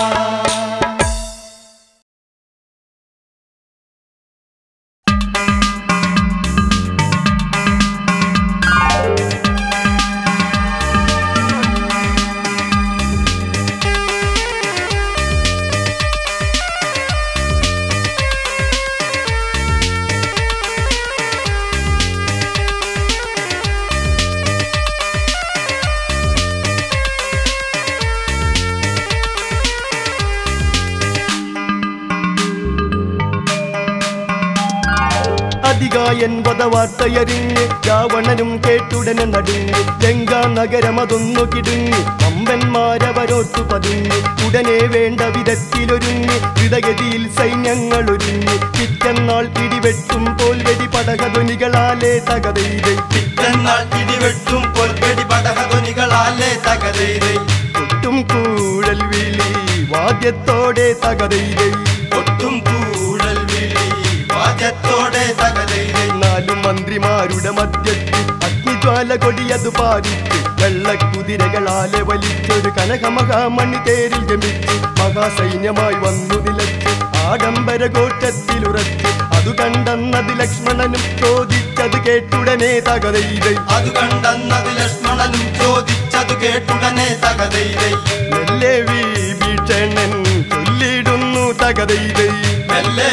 അധികായൻപത വാർത്തയറിഞ്ഞ് രാവണനും കേട്ടുടനെ നടുങ്ങി ലങ്കാ നഗരമതൊന്നു കിടുങ്ങി അമ്പന്മാരവരോട്ടു പതുങ്ങി ഉടനെ വേണ്ട വിധത്തിലൊരുങ്ങി ദ്രുതഗതിയിൽ സൈന്യങ്ങൾ ഒരുങ്ങി പിറ്റന്നാൾ പിടിവെട്ടും പോൽവെടി പടകധ്വനികളാലേ തകതൈതൈ പിറ്റന്നാൾ ഇടിവെട്ടും പൊൽപെടി പടഹധ്വനികളാലേ തകതൈതൈ ഒട്ടും കൂഴൽ വിളി വാദ്യത്തോടെ തകതൈതൈ ഒട്ടും കൂടൽ വിളി വാദ്യത്തോടെ തകതൈതൈ നാലു മന്ത്രിമാരുടെ മധ്യത്തിൽ അഗ്നിജ്വാല കൊടിയതു പാരിച്ച് വെള്ളക്കുതിരകളാലെ വലിച്ചൊരു കനകമഹാമണി തേരിൽ ഗമിച്ച് മഹാസൈന്യമായി വന്നു നിലച്ച് ആഡംബര കോട്ടത്തിലുറച്ച് അതു കണ്ടെന്നത് ലക്ഷ്മണനും ചോദിച്ചത് കേട്ടുടനെ തകതൈതൈ അത് കണ്ടെന്നത് ലക്ഷ്മണനും ചോദിച്ചതു കേട്ടുടനെ തകതൈതൈ മെല്ലെ വിഭീഷണൻ ചൊല്ലിടുന്നു തകതൈതൈ മെല്ലെ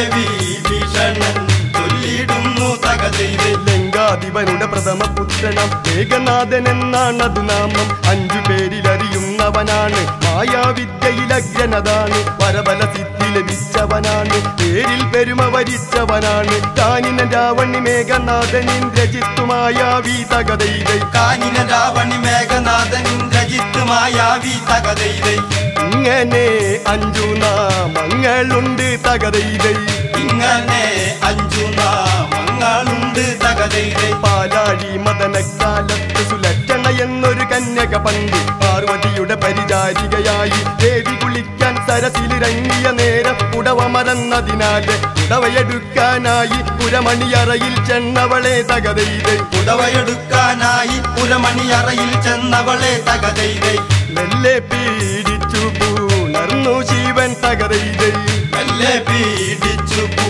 വിഭീഷണൻ ചൊല്ലിടുന്നു തകതൈതൈ ലങ്കാധിപനുടെ പ്രഥമ പുത്രനം മേഘനാഥൻ എന്നാണതു നാമം അഞ്ചു പേരിൽ അറിയുന്നവനാണ് മായാവിദ്യയിലഗ്രനതാണ് പരബല സിദ്ധി ലഭിച്ചവനാണ് പേരിൽ പെരുമ വരിച്ചവനാണ് കാനിന രാവണി മേഘനാഥൻ ഇന്ദ്രജിത്തു മായാവി തകതൈതൈ കാനിന രാവണി മേഘനാഥൻ രജിത്ത് മായാവി തകതൈതൈ ഇങ്ങനെ അഞ്ചു നാമങ്ങളുണ്ട് തകതൈതൈ ഇങ്ങനെ അഞ്ചു നാമങ്ങളുണ്ട് തകതൈതൈ പാലാഴി മദനക്കാലത്ത് സുലക്ഷണ എന്നൊരു കന്യക പണ്ട് പാർവതിയുടെ പരിചാരികയായി ദേവി കുളിക്കാൻ സരസിലിറങ്ങിയ നേരം ഉടവ മറന്നതിനാല് ഉടവയെടുക്കാനായി പുരമണിയറയിൽ ചെന്നവളെ തകതൈതൈ ഉടവയെടുക്കാനായി പുരമണിയറയിൽ ചെന്നവളെ തകതൈതൈ മെല്ലെ പീഡിച്ചു പൂണർന്നു ശിവൻ തകതൈതൈ മെല്ലെ പീഡിച്ചു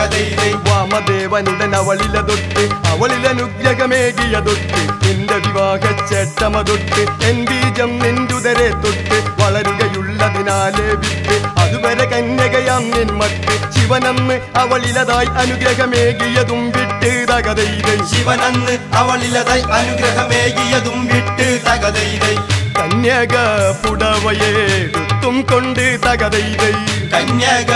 തകതൈതൈ വാമദേവനുടൻ അവളില തൊട്ട് അവളിലനുഗ്രഹമേകിയ തൊട്ട് നിന്റെ വിവാഹച്ചേട്ടമ തൊട്ട് എൻ ബീജം നിന്റുതരെ തൊട്ട് വളരുകയുള്ളതിനാലേ വിട്ട് അതുവരെ കന്യകയാം നിൻ മട്ട് ശിവനന്ന് അവളിലതായി അനുഗ്രഹമേകിയതും വിട്ട് തകതൈതൈ ശിവനന്ന് അവളിലതൈ അനുഗ്രഹമേകിയതും വിട്ട് തകതൈതൈ കന്യക പുടവയേടുത്തും കൊണ്ട് തകതൈതൈ കന്യക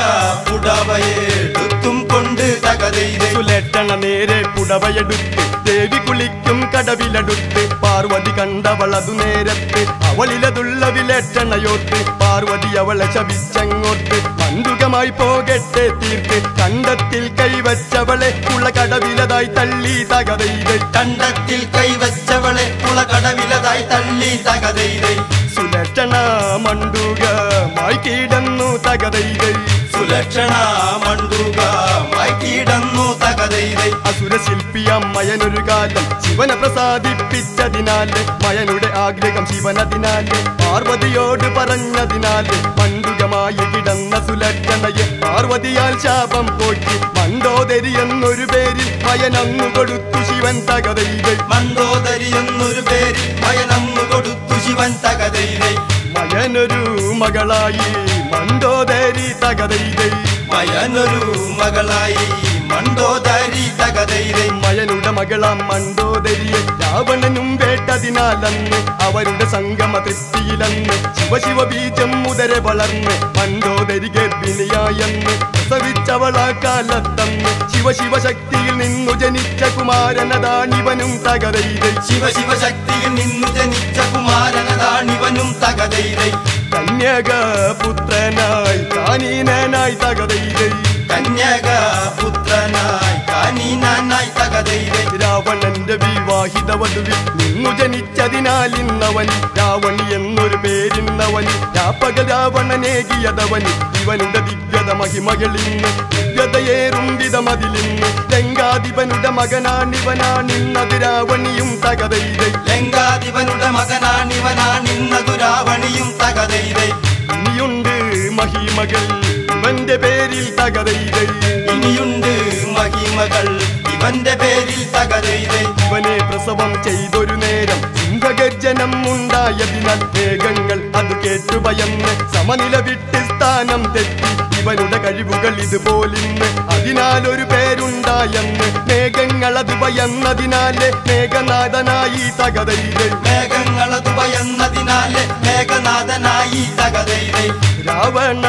പുടവയെടുത്തും കൊണ്ട് തകതൈതൈ സുലേട്ടണ നേരെ പുടവയെടുത്ത് ദേവി കുളിക്കും കടവിലടുത്ത് പാർവതി കണ്ടവളതു നേരത്ത് അവളിലതുള്ള വിലേട്ടണയോട്ട് പാർവതി അവളെ ശപിച്ചങ്ങോട്ട് മണ്ടുകമായി പോകട്ടെ തീർത്ത് കണ്ടത്തിൽ കൈവച്ചവളെ ഉള്ള കടവിലതായി തള്ളി തകതൈതൈ കണ്ടത്തിൽ കൈവച്ചവളെ കുളകടവിലതായി തള്ളി തകതൈതൈ സുലക്ഷണ മണ്ടുക മായി കീടന്നു തകതൈതൈ സുലക്ഷണ മണ്ടുക മൈക്കിടന്നു തകതൈതൈ അസുരശില്പിയാം മയനൊരു കാലം ശിവനെ പ്രസാദിപ്പിച്ചതിനാല് മയനുടെ ആഗ്രഹം ശിവനതിനാല് പാർവതിയോട് പറഞ്ഞതിനാല് മണ്ടുകമായി കിടന്ന സുലക്ഷണയെ പാർവതിയാൽ ശാപം പോറ്റി മണ്ടോദരി എന്നൊരു പേരിൽ മയനന്നു കൊടുത്തു ശിവൻ തകതൈകൾ മണ്ടോദരി എന്നൊരു പേരിൽ മയനന്നു കൊടുത്തു ശിവൻ തകതൈതൈ മയനൊരു മകളായി മണ്ടോദരി തകതൈകൾ മയനൊരു മകളായി മണ്ടോദരി തകതൈതൈ മയനുടെ മകളാം മണ്ടോദരിയെ രാവണനും വേട്ടതിനാലന്ന് അവരുടെ സംഗമ തൃപ്തിയിലന്ന് ശിവശിവ ബീജം മുതരെ വളർന്ന് മണ്ടോദരി ഗർഭിണിയായെന്ന് പ്രസവിച്ചവളാ കാലത്തന്ന് ശിവശിവ ശക്തിയിൽ നിന്നു ജനിച്ച കുമാരനതാണിവനും തകരയിലെ ശിവ ശിവശക്തിയിൽ നിന്നു ജനിച്ച കുമാരനതാണിവനും തകതൈതൈ കന്യക പുത്രനായി കാനീനനായി തകരയിലെ കന്യക പുത്രനായി കാനീനായി തകതൈതൈ രാവണന്റെ വിവാഹിത വധുവിൽ നിന്നു ജനിച്ചതിനാൽ ഇന്നവൻ രാവണി എന്നൊരു പേരിന്നവൻ രാപ്പകൽ രാവണനേകിയതവന് ഇവനുടെ ദിവ്യത മഹിമകളിന്ന് ദിവ്യതയേറും വിധമതിലിന്ന് ലങ്കാധിപനുടെ മകനാണിവനാണിന്നത് രാവണിയും തകതയിലെ ലങ്കാധിപനുടെ മകനാണിവനാണിന്നതു രാവണിയും തകതൈതൈ ഇനിയുണ്ട് മഹിമകൾ ഇവന്റെ പേരിൽ തകതയിലെ ഇനിയുണ്ട് മഹിമകൾ ഇവന്റെ പേരിൽ തകതൈതൈ ഇവനെ പ്രസവം ചെയ്തൊരു നേരം സിംഹഗർജനം ഉണ്ടായതിനാൽ മേഘങ്ങൾ അത് കേട്ടു ഭയന്ന് സമനില വിട്ട് സ്ഥാനം തെറ്റി ഇവനുടെ കഴിവുകൾ ഇതുപോലിന്ന് അതിനാൽ ഒരു പേരുണ്ടായെന്ന് മേഘങ്ങൾ അത് ഭയന്നതിനാല് മേഘനാഥനായി തകതയില് മേഘങ്ങളതു ഭയന്നതിനാല് മേഘനാഥനായി തകതൈതൈ രാവണ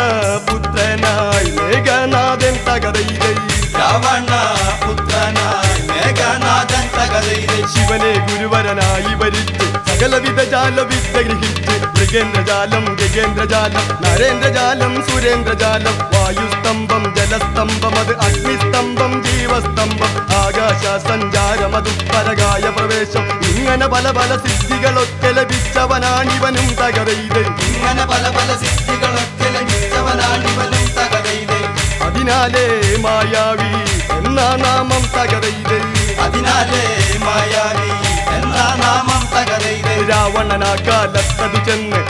പുത്രനായി മേഘനാഥൻ തകതയില് രാവണ പുത്രനായി മേഘനാഥൻ തകതൈതൈ ശിവനെ ഗുരുവരനായി വരിച്ച് സകലവിധ ജാലവിദ്യ ഗ്രഹിച്ച് മൃഗേന്ദ്രജാലം ഗഗേന്ദ്രജാലം നരേന്ദ്രജാലം സുരേന്ദ്രജാലം വായുസ്തംഭം ജലസ്തംഭം അത് അഗ്നിസ്തംഭം ജീവസ്തംഭം ആകാശ സഞ്ചാരമതും പരകായ പ്രവേശം ഇങ്ങനെ പല പല സിദ്ധികളൊക്കെ ലഭിച്ചവനാണിവനും തകരയിത് ഇങ്ങനെ പല പല സിദ്ധികളൊക്കെ ലഭിച്ചവനാണിവനും തകതൈതൈ അതിനാലേ മായാവി എന്നാ നാമം തകരയിത് അതിനാലേ മായാവി എന്നാ നാമം തകതൈതൈ രാവണനാ കാലത്തതു ചെന്ന്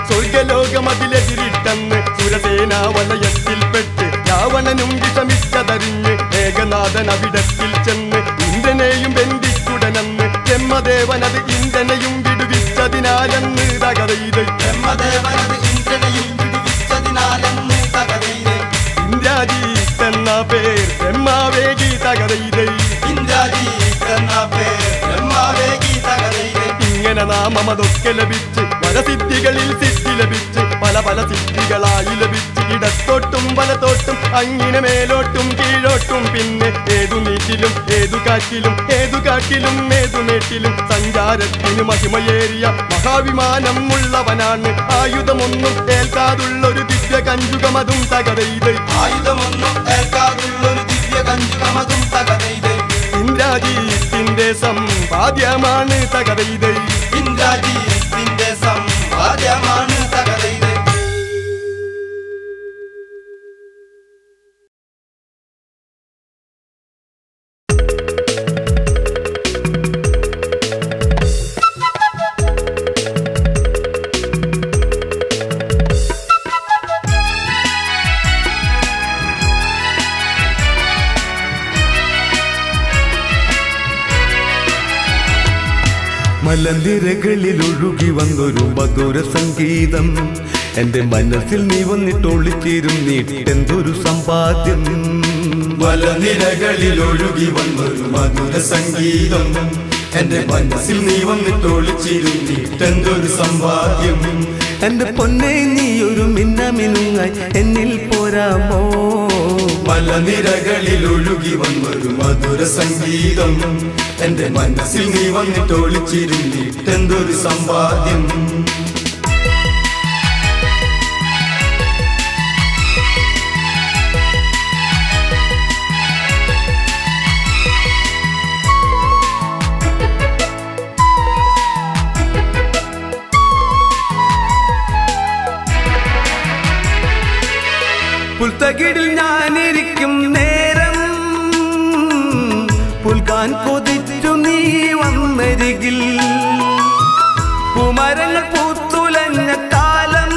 സ്വർഗലോകമതിലെതിരിട്ടെന്ന് സുരസേന വലയത്തിൽപ്പെട്ട് രാവണനും വിഷമിച്ചതറിഞ്ഞ് ഏകനാഥൻ അവിടത്തിൽ ചെന്ന് ഇന്ദ്രനെയും ബന്ധിച്ചുടനെന്ന് ബ്രഹ്മദേവനത് ഇന്ദ്രനെയും വിടുവിച്ചതിനാലെന്ന് തകരയിത് ബ്രഹ്മദേവനത് ഇന്ദ്രനെയും വിടുവിച്ചതിനാലെന്ന് തകതൈതൈ ഇന്ദ്രാജീത്ത് എന്ന പേർ ബ്രഹ്മാവേഗി തകരയിത് ഇന്ദ്രാജീത്ത് എന്ന പേർ ബ്രഹ്മാവേഗി തകതൈതൈ ഇങ്ങനെ നാമമതൊക്കെ ലഭിച്ച് വരസിദ്ധികളിൽ സിദ്ധി ലഭിച്ച് പല പല സിദ്ധികളായി ലഭിച്ച് ഇടത്തോട്ടും വലത്തോട്ടും അങ്ങനെ മേലോട്ടും കീഴോട്ടും പിന്നെ ഏതു നീറ്റിലും ഏതു കാറ്റിലും ഏതു കാട്ടിലും ഏതു മേട്ടിലും സഞ്ചാരത്തിന് മഹിമയേറിയ മഹാവിമാനം ഉള്ളവനാണ് ആയുധമൊന്നും ഏൽക്കാതുള്ളൊരു ദിവ്യ കഞ്ചുകമതും തകരയിത് ആയുധമൊന്നും ഏൽക്കാതുള്ളൊരു ദിവ്യ കഞ്ചുകമതും തകതൈതൈ ഇന്ദ്രാജീത്തിന്റെ സമ്പാദ്യമാണ് തകരയിത് ഇന്ദ്രാജീത്തിന്റെ സമ്പാദ്യമാണ് തകതൈതൈ മലനിരകളിൽ ഒഴുകി വന്നൊരു മധുര സംഗീതം എന്റെ മനസ്സിൽ നീ വന്നിട്ടൊളിച്ചേരും നീട്ടെന്തൊരു സമ്പാദ്യം മലനിരകളിൽ ഒഴുകി വന്നൊരു മധുര സംഗീതം എന്റെ മനസ്സിൽ നീ വന്നിട്ടൊളിച്ചിരുന്നിട്ടെന്തൊരു സമ്പാദ്യം എന്റെ പൊന്നെ നീ ഒരു മിന്നമിനുങ്ങായി എന്നിൽ പോരാമോ മലനിരകളിൽ ഒഴുകി വന്നൊരു മധുര സംഗീതം എന്റെ മനസ്സിൽ നീ വന്നിട്ടൊളിച്ചിരുന്നിട്ടെന്തൊരു സമ്പാദ്യം പുൽത്തകിടിൽ ഞാനിരിക്കും നേരം പുൽകാൻ കൊതിച്ചു നീ വന്നരികിൽ പൂമരങ്ങൾ പൂത്തുലഞ്ഞ കാലം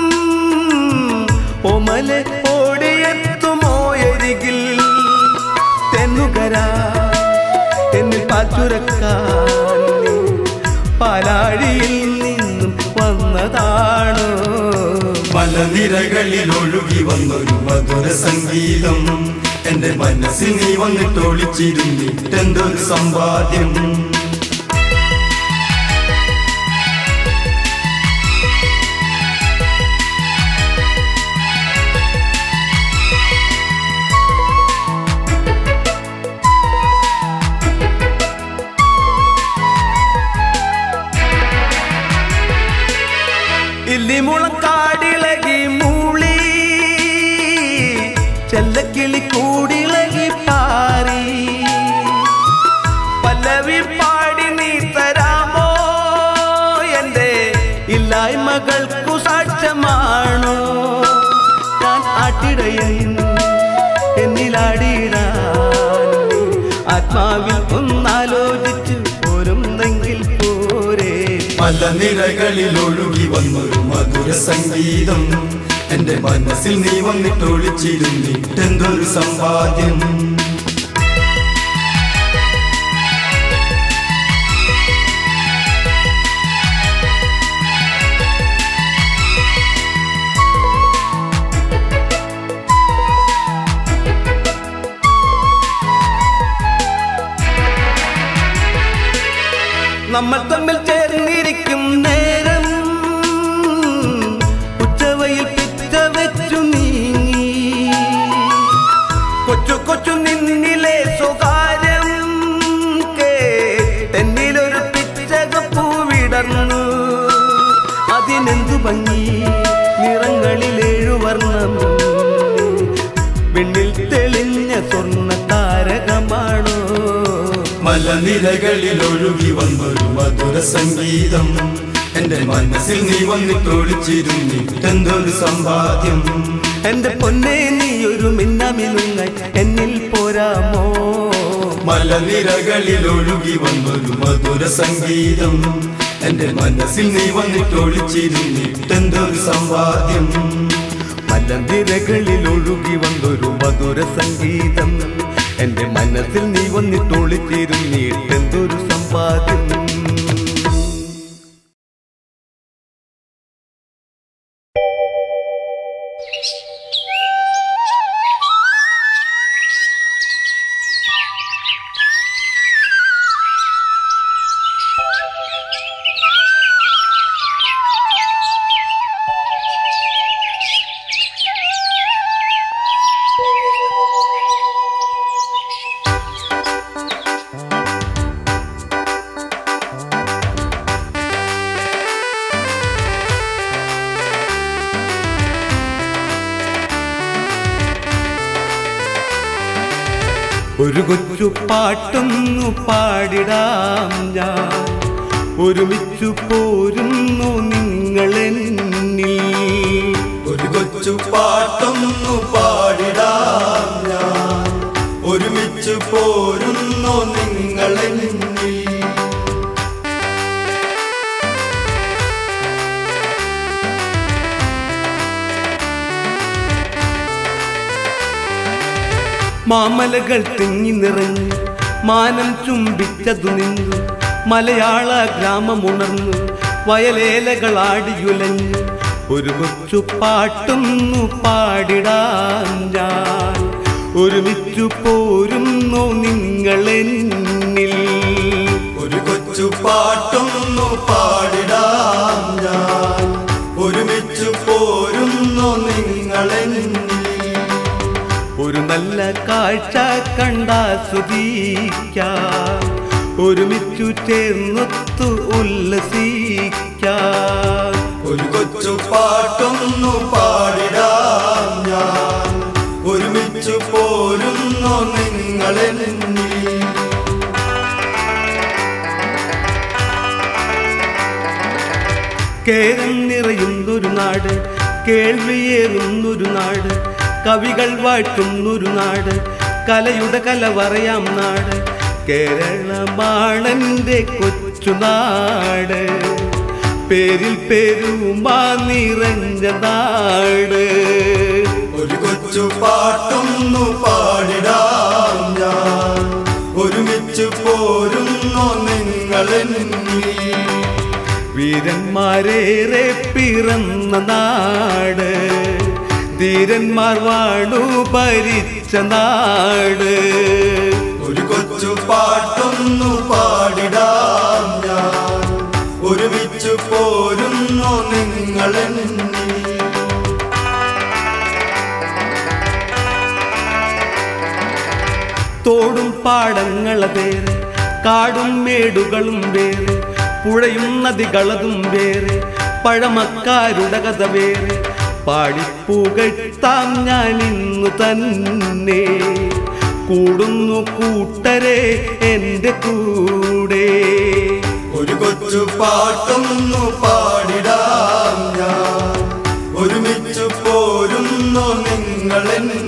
ഒമലെ ഓടിയെത്തുമോയരികിൽ തെന്നുകരാ എന്നിൽ പാച്ചുരക്കാൻ നീ പാലാഴിയിൽ നിന്നും വന്നതാണോ മലനിരകളിൽ ഒഴുകി വന്നൊരു മധുര സംഗീതം എന്റെ മനസ്സിൽ നീ വന്നിട്ടൊളിച്ചിരുന്നിട്ടെന്തൊരു സമ്പാദ്യം ഇല്ലിമുളക്കാടിളകി മൂളി ചെല്ലക്കിളി കൂടിളകി പാറി പല്ലവി പാടി നീ തരാമോ എന്റെ ഇല്ലായ്മകൾക്കു സാക്ഷ്യമാണോ ഞാൻ ആട്ടിടയൻ എന്നിലാടിയിടാൻ ആത്മാവിൽ ഒന്നാലോചിച്ച് പോരുന്നെങ്കിൽ പോരേ മലനിരകളിൽ ഒഴുകി വന്നൊരു മധുര സംഗീതം എന്റെ മനസ്സിൽ നീ വന്നിട്ടൊളിച്ചിരുന്നിട്ടെന്തൊരു സമ്പാദ്യം നമ്മൾ തമ്മിൽ ചേർന്നിരിക്കും നേരം ഉച്ചവയിൽ പിച്ച വെച്ചു നീങ്ങി കൊച്ചു കൊച്ചു നിന്നിലെ സ്വകാര്യം കേട്ടെന്നിലൊരു പിച്ചകപ്പൂ വിടർന്നു അതിനെന്തു ഭംഗി നിറങ്ങളിൽ ഏഴുവർണ്ണം വെണ്ണിൽ തെളിഞ്ഞ സ്വർണ്ണ താരകമാണോ മലനിരകളിൽ ഒഴുകി വന്നൊരു മധുര സംഗീതം എന്റെ മനസ്സിൽ നീ വന്നിട്ടൊളിച്ചിരുന്നിട്ടെന്തൊരു സമ്പാദ്യം എന്റെ പൊന്നെ നീ ഒരു മിന്നമിനുങ്ങായി എന്നിൽ പോരാമോ മലനിരകളിൽ ഒഴുകി വന്നൊരു മധുര സംഗീതം എന്റെ മനസ്സിൽ നീ വന്നിട്ടൊളിച്ചിരുന്നിട്ടെന്തൊരു സമ്പാദ്യം മലനിരകളിൽ ഒഴുകി വന്നൊരു മധുര സംഗീതം എന്റെ മനസ്സിൽ നീ വന്നിട്ടൊളിച്ചിരുന്നീട്ടെന്തൊരു സമ്പാദ്യം ഒരു കൊച്ചു പാട്ടൊന്നു പാടിടാം ഞാൻ ഒരുമിച്ചു പോരുന്നു നിങ്ങളെന്നിൽ ഒരു കൊച്ചു പാട്ടൊന്നു പാടിടാം ഞാൻ ഒരുമിച്ച് പോരുന്നു നിങ്ങളെന്നിൽ മാമലകൾ തിങ്ങി നിറഞ്ഞു മാനം ചുംബിച്ചതു നിന്നു മലയാള ഗ്രാമമുണർന്നു വയലേലകളാടിയുലഞ്ഞു ഒരു കൊച്ചു പാട്ടുന്നു പാടിടാൻ ഞാൻ ഒരുമിച്ചു പോരുന്നു നിങ്ങളെന്നിൽ ഒരു കൊച്ചു പാട്ടൊന്നു പാടിടാം ഞാൻ ഒരുമിച്ചു പോരുന്നു നിങ്ങളെന്നിൽ ഒരു നല്ല കാഴ്ച കണ്ടാസ്വദിക്കാം ഒരുമിച്ചു ചേർന്നൊത്തു ഉല്ലസിക്കാം ഒരു കൊച്ചു പാട്ടൊന്നു പാടിടാം ഞാൻ ഒരുമിച്ചു പോരുന്നു നിങ്ങളെന്നിൽ കേരം നിറയുന്നൊരു നാട് കേൾവിയേറുന്നൊരു നാട് കവികൾ വാഴ്ത്തുന്നൊരു നാട് കലയുടെ കല പറയാം നാട് കേരളമാണെൻ്റെ കൊച്ചുനാട് പേരിൽ പേരുമാ നിറഞ്ഞ നാട് ഒരു കൊച്ചു പാട്ടൊന്നു പാടിടാം ഞാൻ ഒരുമിച്ചു പോരുന്നു നിങ്ങളെന്നിൽ വീരന്മാരേറെ പിറന്ന നാട് ധീരന്മാർ വാണു ഭരിച്ച നാട് ഒരു കൊച്ചു പാട്ടൊന്നു പാടിടാം ഞാൻ ഒരുമിച്ചു പോരുന്നു നിങ്ങളെന്നിൽ തോടും പാടങ്ങള വേറെ കാടും മേടുകളും വേറെ പുഴയും നദികളതും വേറെ പഴമക്കാരുടെ കഥ വേറെ പാടിപ്പുകഴ്ത്താം ഞാൻ ഇന്നു തന്നെ കൂടുന്നു കൂട്ടരെ എൻ്റെ കൂടെ ഒരു കൊച്ചു പാട്ടൊന്നു പാടിടാം ഞാൻ ഒരുമിച്ചു പോരുന്നു നിങ്ങളെന്നിൽ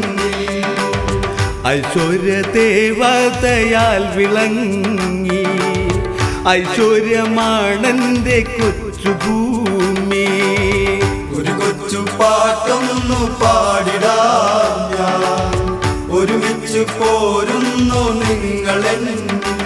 ഐശ്വര്യ ദേവതയാൽ വിളങ്ങി ഐശ്വര്യമാണെന്റെ കൊച്ചുഭൂമി ഒരു കൊച്ചു പാട്ടൊന്നു പാടിടാം ഞാൻ ഒരുമിച്ചു പോരുന്നു നിങ്ങളെന്നിൽ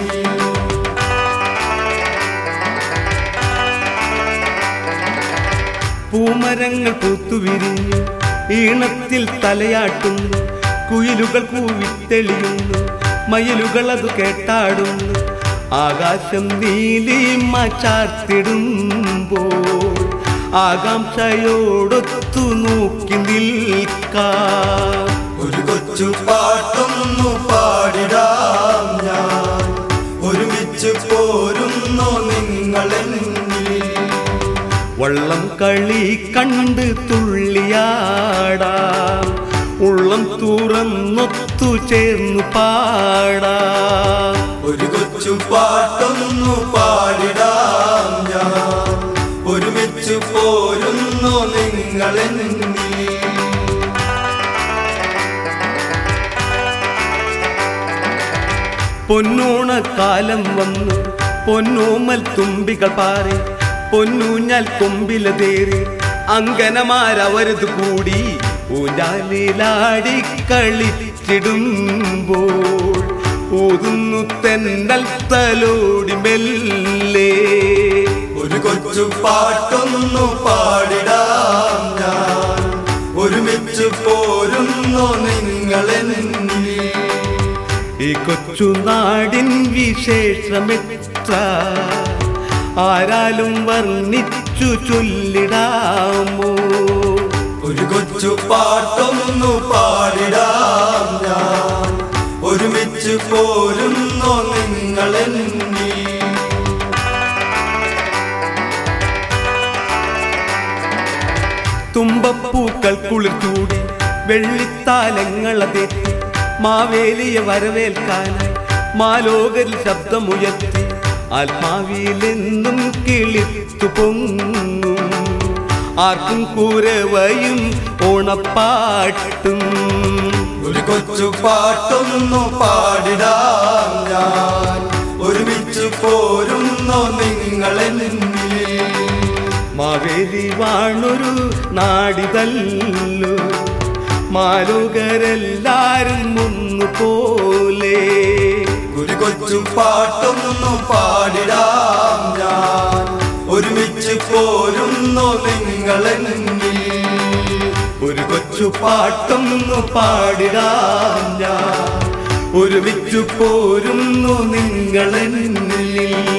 പൂമരങ്ങൾ പൂത്തുവിരിഞ്ഞു ഈണത്തിൽ തലയാട്ടുന്നു കുയിലുകൾ കൂവിത്തെളിയുന്നു മയിലുകൾ അത് കേട്ടാടുന്നു ആകാശം നീലിമ ചാർത്തിടുമ്പോൾ ആകാംക്ഷയോടൊത്തു നോക്കി നിൽക്കാം ഒരു കൊച്ചു പാട്ടൊന്നു പാടിടാം ഞാൻ ഒരുമിച്ചു പോരുന്നു നിങ്ങളെന്നിൽ വള്ളം കളി കണ്ട് തുള്ളിയാടാം ഉള്ളം തുറന്നൊത്തു ചേർന്നു പാടാം ഒരു കൊച്ചു പാട്ടൊന്നു പാടിടാം ഞാൻ ഒരുമിച്ചു പോരുന്നു നിങ്ങളെന്നിൽ പൊന്നോണക്കാലം വന്നു പൊന്നോമൽ തുമ്പികൾ പാറി പൊന്നൂഞ്ഞാൽ കൊമ്പിലതേറി അങ്കനമാരവരത് കൂടി ഊഞ്ഞാലിലാടി കളിച്ചിടുമ്പോൾ ഊതുന്നു തെന്നൽ തലോടി മെല്ലേ ഒരു കൊച്ചു പാട്ടൊന്നു പാടിടാം ഞാൻ ഒരുമിച്ചു പോരുന്നു നിങ്ങളെന്നിൽ ഈ കൊച്ചു നാടിൻ വിശേഷമെത്ര ആരാലും വർണ്ണിച്ചു ചൊല്ലിടാമോ ഒരു കൊച്ചു പാട്ടൊന്നു പാടിടാം ഞാൻ ഒരുമിച്ച് പോരുന്നു നിങ്ങളെന്നീ തുമ്പപ്പൂക്കൾ കുളിർത്തൂടി വെള്ളിത്താലങ്ങളതെത്തി മാവേലിയെ വരവേൽക്കാനായി മാലോകരിൽ ശബ്ദമുയർത്തി ആത്മാവിലെന്നും കിളിർത്തു പൊങ്ങും ആർക്കും കൂരവയും ഓണപ്പാട്ടും ഒരു കൊച്ചു പാട്ടൊന്നു പാടിടാം ഞാൻ ഒരുമിച്ച് പോരുന്നു നിങ്ങളെന്നീ മാവേലി വാണൊരു നാടിതല്ലു മാലുകരെല്ലാരും ഒന്നുപോലെ ഒരു കൊച്ചു പാട്ടൊന്നു പാടിടാം ഞാൻ ഒരുമിച്ച് പോരുന്നു നിങ്ങളെന്നിൽ ഒരു കൊച്ചു പാട്ടൊന്നു പാടിടാം ഞാൻ ഒരുമിച്ചു പോരുന്നു നിങ്ങളെന്നിൽ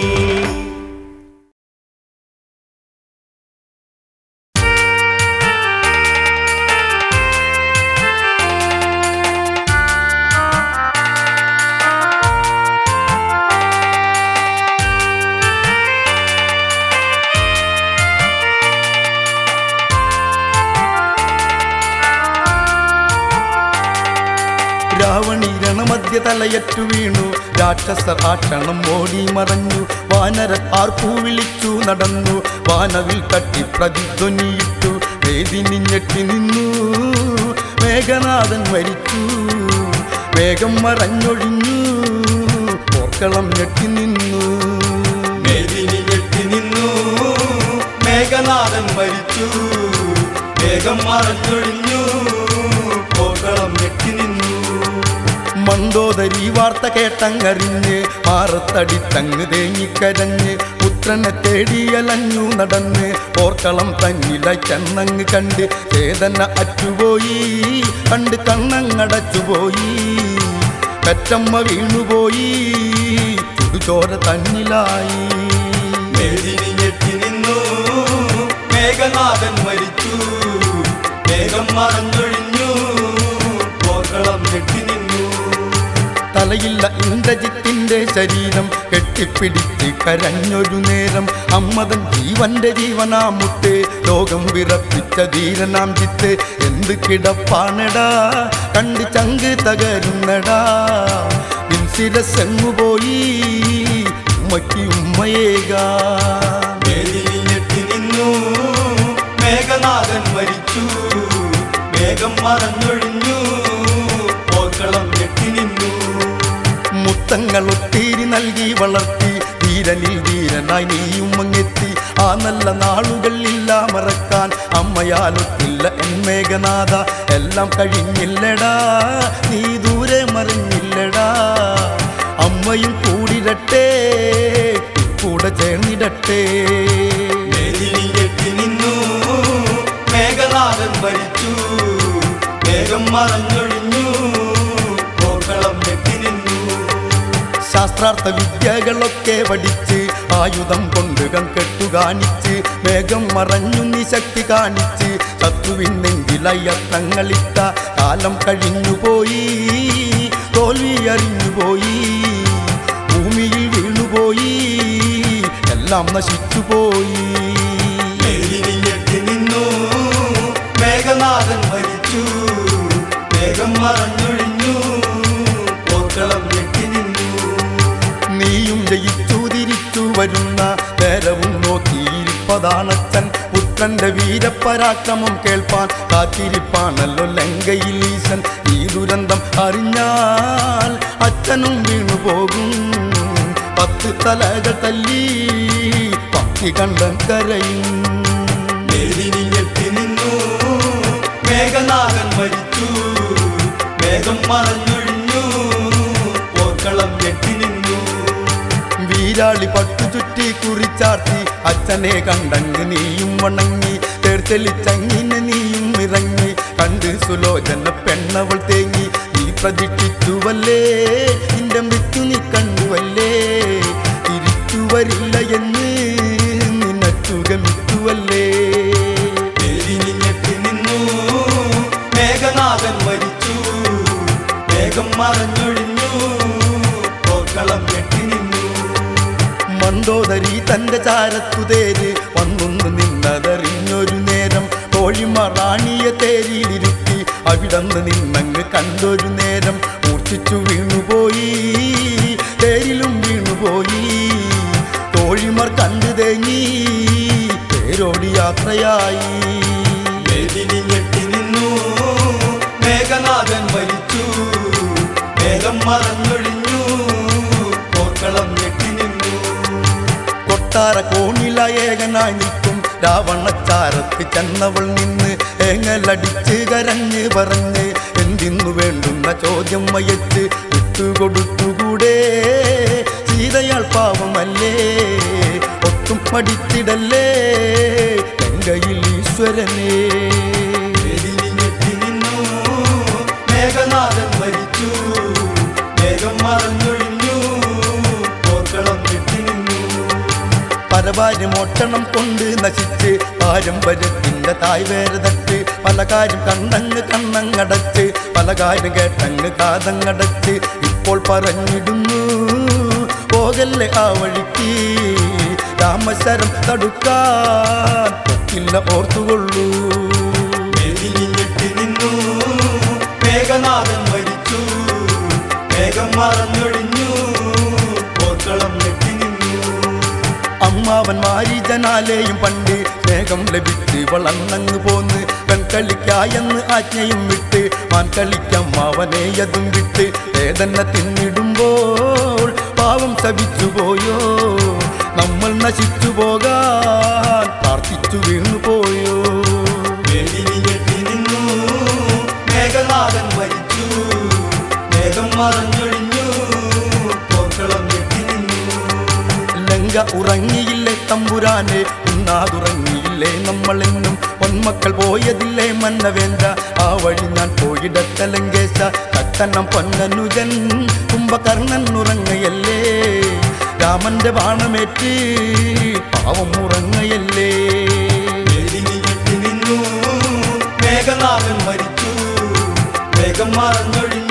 രാവണി രണമധ്യ തലയറ്റു വീണു രാക്ഷസർ ആക്ഷണം ഓടി മറഞ്ഞു വാനര ആർപ്പു വിളിച്ചു നടന്നു വാനവിൽ തട്ടി പ്രതിധ്വനിയിട്ടു വേദിനി ഞെട്ടി നിന്നു മേഘനാഥൻ മരിച്ചു വേഗം മറഞ്ഞൊഴിഞ്ഞു പോർക്കളം ഞെട്ടി നിന്നു മേദിനി ഞെട്ടി നിന്നു മേഘനാഥൻ മരിച്ചു വേഗം മറഞ്ഞൊഴിഞ്ഞു പോക്കളം ഞെട്ടി നിന്നു മണ്ടോദരി വാർത്ത കേട്ടങ്ങറിഞ്ഞ് മാറത്തടി തങ്ങ് തേങ്ങിക്കരഞ്ഞ് പുത്രനെ തേടിയലഞ്ഞു നടന്ന് ഓർക്കളം തന്നില ചെന്നങ്ങ് കണ്ട് ചേതന അറ്റുപോയി കണ്ട് കണ്ണങ്ങടച്ചുപോയി പെറ്റമ്മ വീണുപോയി ചുടുചോര തന്നിലായി മേദിനി ഞെട്ടി നിന്നു മേഘനാഥൻ മരിച്ചു വേഗം മറഞ്ഞൊഴിഞ്ഞു പോക്കളം ഞെട്ടി നിന്നു തലയില്ല ഇന്ദ്രജിത്തിന്റെ ശരീരം കെട്ടിപ്പിടിച്ച് കരഞ്ഞൊരു നേരം അമ്മതൻ ജീവന്റെ ജീവനാമുട്ട് ലോകം വിറപ്പിച്ച ധീരനാം ചിത്ത് എന്ത് കിടപ്പാണെടാ കണ്ട് ചങ്ക് തകരുന്നടാ പോയി ഉമ്മയ്ക്ക് ഉമ്മയേകാ മേദിനി ഞെട്ടി നിന്നു മേഘനാഥൻ മരിച്ചു വേഗം മറഞ്ഞൊഴിഞ്ഞു പോക്കളം ഞെട്ടി നിന്നു മുത്തങ്ങൾ ഒത്തിരി നൽകി വളർത്തി ധീരനിൽ ധീരനായി നീയും മങ്ങെത്തി ആ നല്ല നാളുകളില്ല മറക്കാൻ അമ്മയാലൊത്തില്ല എന്മേഘനാഥ എല്ലാം കഴിഞ്ഞില്ലടാ നീ ദൂരെ മറിഞ്ഞില്ലടാ അമ്മയും കൂടിരട്ടെ കൂടെ ചേർന്നിടട്ടെ മേദിനി ഞെട്ടി നിന്നു മേഘനാഥൻ മരിച്ചു വേഗം മറഞ്ഞൊഴിഞ്ഞു പോക്കളം ഞെട്ടി നിന്നു ശാസ്ത്രാർത്ഥ വിദ്യകളൊക്കെ പഠിച്ച് ആയുധം കൊണ്ട് കൺകെട്ടു കാണിച്ച് വേഗം മറഞ്ഞു നീ ശക്തി കാണിച്ച് ശത്രുവിൻ നെഞ്ചിലയത്തങ്ങളിട്ട കാലം കഴിഞ്ഞുപോയി തോൽവി അറിഞ്ഞുപോയി ഭൂമിയിൽ വീണുപോയി എല്ലാം നശിച്ചുപോയി മേദിനി ഞെട്ടി നിന്നു മേഘനാഥൻ മരിച്ചു വേഗം മറഞ്ഞൊഴിഞ്ഞു പോക്കളം ഞെട്ടി നിന്നു നീയും ജയിച്ചു തിരിച്ചു വരുന്ന നേരവും നോക്കിയിരിപ്പതാണച്ചൻ പുത്രന്റെ വീരപരാക്രമം കേൾപ്പാൻ കാത്തിരിപ്പാണല്ലോ ലങ്കയിൽ ഈശൻ ഈ ദുരന്തം അറിഞ്ഞാൽ അച്ഛനും വീണുപോകും പത്ത് തലകൾ തല്ലി പത്തി കണ്ടൻ കരയും മേദിനി ഞെട്ടി നിന്നു മേഘനാഥൻ മരിച്ചു വേഗം മറഞ്ഞൊഴിഞ്ഞു പോക്കളം ഞെട്ടി നിന്നു വീരാളി പട്ടു ചുറ്റി കുറിച്ചാർത്തി അച്ഛനെ കണ്ടങ്ങ് നീയും വണങ്ങി തേർച്ചെളിച്ചങ്ങിനെ നീയും ഇറങ്ങി കണ്ട് സുലോചന പെണ്ണവൾ തേങ്ങി നീ പ്രതീക്ഷിച്ചുവല്ലേ നിന്റെ മൃത്യു നീ കണ്ടുവല്ലേ തിരിച്ചു വരില്ല എന്ന് നിനച്ചു ഗമിച്ചുവല്ലേ മേദിനി ഞെട്ടി നിന്നു മേഘനാഥൻ മരിച്ചു വേഗം മറഞ്ഞൊഴിഞ്ഞു പോക്കളം ഞെട്ടി നിന്നു മണ്ടോദരി തന്റെ ചാരത്തുതേര് വന്നൊന്ന് നിന്നതറിഞ്ഞൊരു നേരം തോഴിമ റാണിയെ തേരിയിലിരുത്തി അവിടന്ന് നിന്നങ്ങ് കണ്ടൊരു നേരം മൂർച്ഛിച്ചു വീണുപോയി തേരിലും വീണുപോയി തോഴിമർ കണ്ടു തേങ്ങി തേരോടി യാത്രയായി മേദിനി ഞെട്ടി നിന്നു മേഘനാഥൻ മരിച്ചു വേഗം മറഞ്ഞൊഴിഞ്ഞു പോക്കളം ഞെട്ടി നിന്നു കൊട്ടാര കോണില ഏകനായി നിൽക്കും രാവണച്ചാരത്ത് ചെന്നവൾ നിന്ന് ഏങ്ങലടിച്ച് കരഞ്ഞ് പറഞ്ഞ് എന്തിന്നു വേണ്ടുന്ന ചോദ്യം വയച്ച് ഉറ്റ വിട്ടുകൊടുത്തുകൂടെ സീതയാൾ പാവമല്ലേ ഒട്ടും മടിച്ചിടല്ലേ ഗംഗയിൽ ഈശ്വരനേ വേദിനി ഞെട്ടി നിന്നു മേഘനാഥൻ മരിച്ചു മേഘം മറഞ്ഞൊഴിഞ്ഞു പോർക്കളം ഞെട്ടി നിന്നു പരവാര്യമോട്ടണം കൊണ്ട് നശിച്ച് പാരമ്പര്യത്തിന്റെ തായ്വേര് തട്ട് പല കാര്യം കണ്ണങ്ങ് കണ്ണങ്ങടച്ച് പല കാര്യം കേട്ടങ്ങ് കാതങ്ങടച്ച് ഇപ്പോൾ പറഞ്ഞിടുന്നു പോകല്ലേ ആ വഴിക്ക് രാമശരം തടുക്കാൻ ഇല്ല ഓർത്തുകൊള്ളൂ വേദിനി ഞെട്ടി നിന്നു മേഘനാഥൻ മരിച്ചു മേഘം മറഞ്ഞൊഴിഞ്ഞു പോർക്കളം ഞെട്ടി നിന്നു അമ്മാവൻ മാരീജനാലെയും പണ്ട് സ്നേഹം ലഭിച്ച് വളർന്നങ്ങ് പോന്ന് പെൺകളിക്കായെന്ന് ആജ്ഞയും വിട്ട് മാൻ കളിക്കമ്മാവനെ അതും വിട്ട് ഏതെന്നെ തിന്നിടുമ്പോൾ പാവം ശപിച്ചു പോയോ നമ്മൾ നശിച്ചു പോകാൻ പ്രാർത്ഥിച്ചു വീണു പോയോ വേദിനി ഞെട്ടി നിന്നു മേഘനാഥൻ മരിച്ചു മേഘം മറഞ്ഞൊഴിഞ്ഞു പോർക്കളം ഞെട്ടി നിന്നു ലങ്ക ഉറങ്ങിയില്ലേ തമ്പുരാനെ ഉണ്ണാതുറങ്ങിയില്ലേ നമ്മളെന്നും പൊന്മക്കൾ പോയതില്ലേ മന്നവേണ്ട ആ വഴി ഞാൻ പോയിടത്ത ലങ്കേശ കട്ടനം പൊന്നനുജൻ കുംഭകർണൻ ഉറങ്ങയല്ലേ രാമന്റെ ബാണമേറ്റ് പാവം ഉറങ്ങയല്ലേ വേദിനി ഞെട്ടി നിന്നു മേഘനാഥൻ മരിച്ചു മേഘം മറഞ്ഞൊഴിഞ്ഞു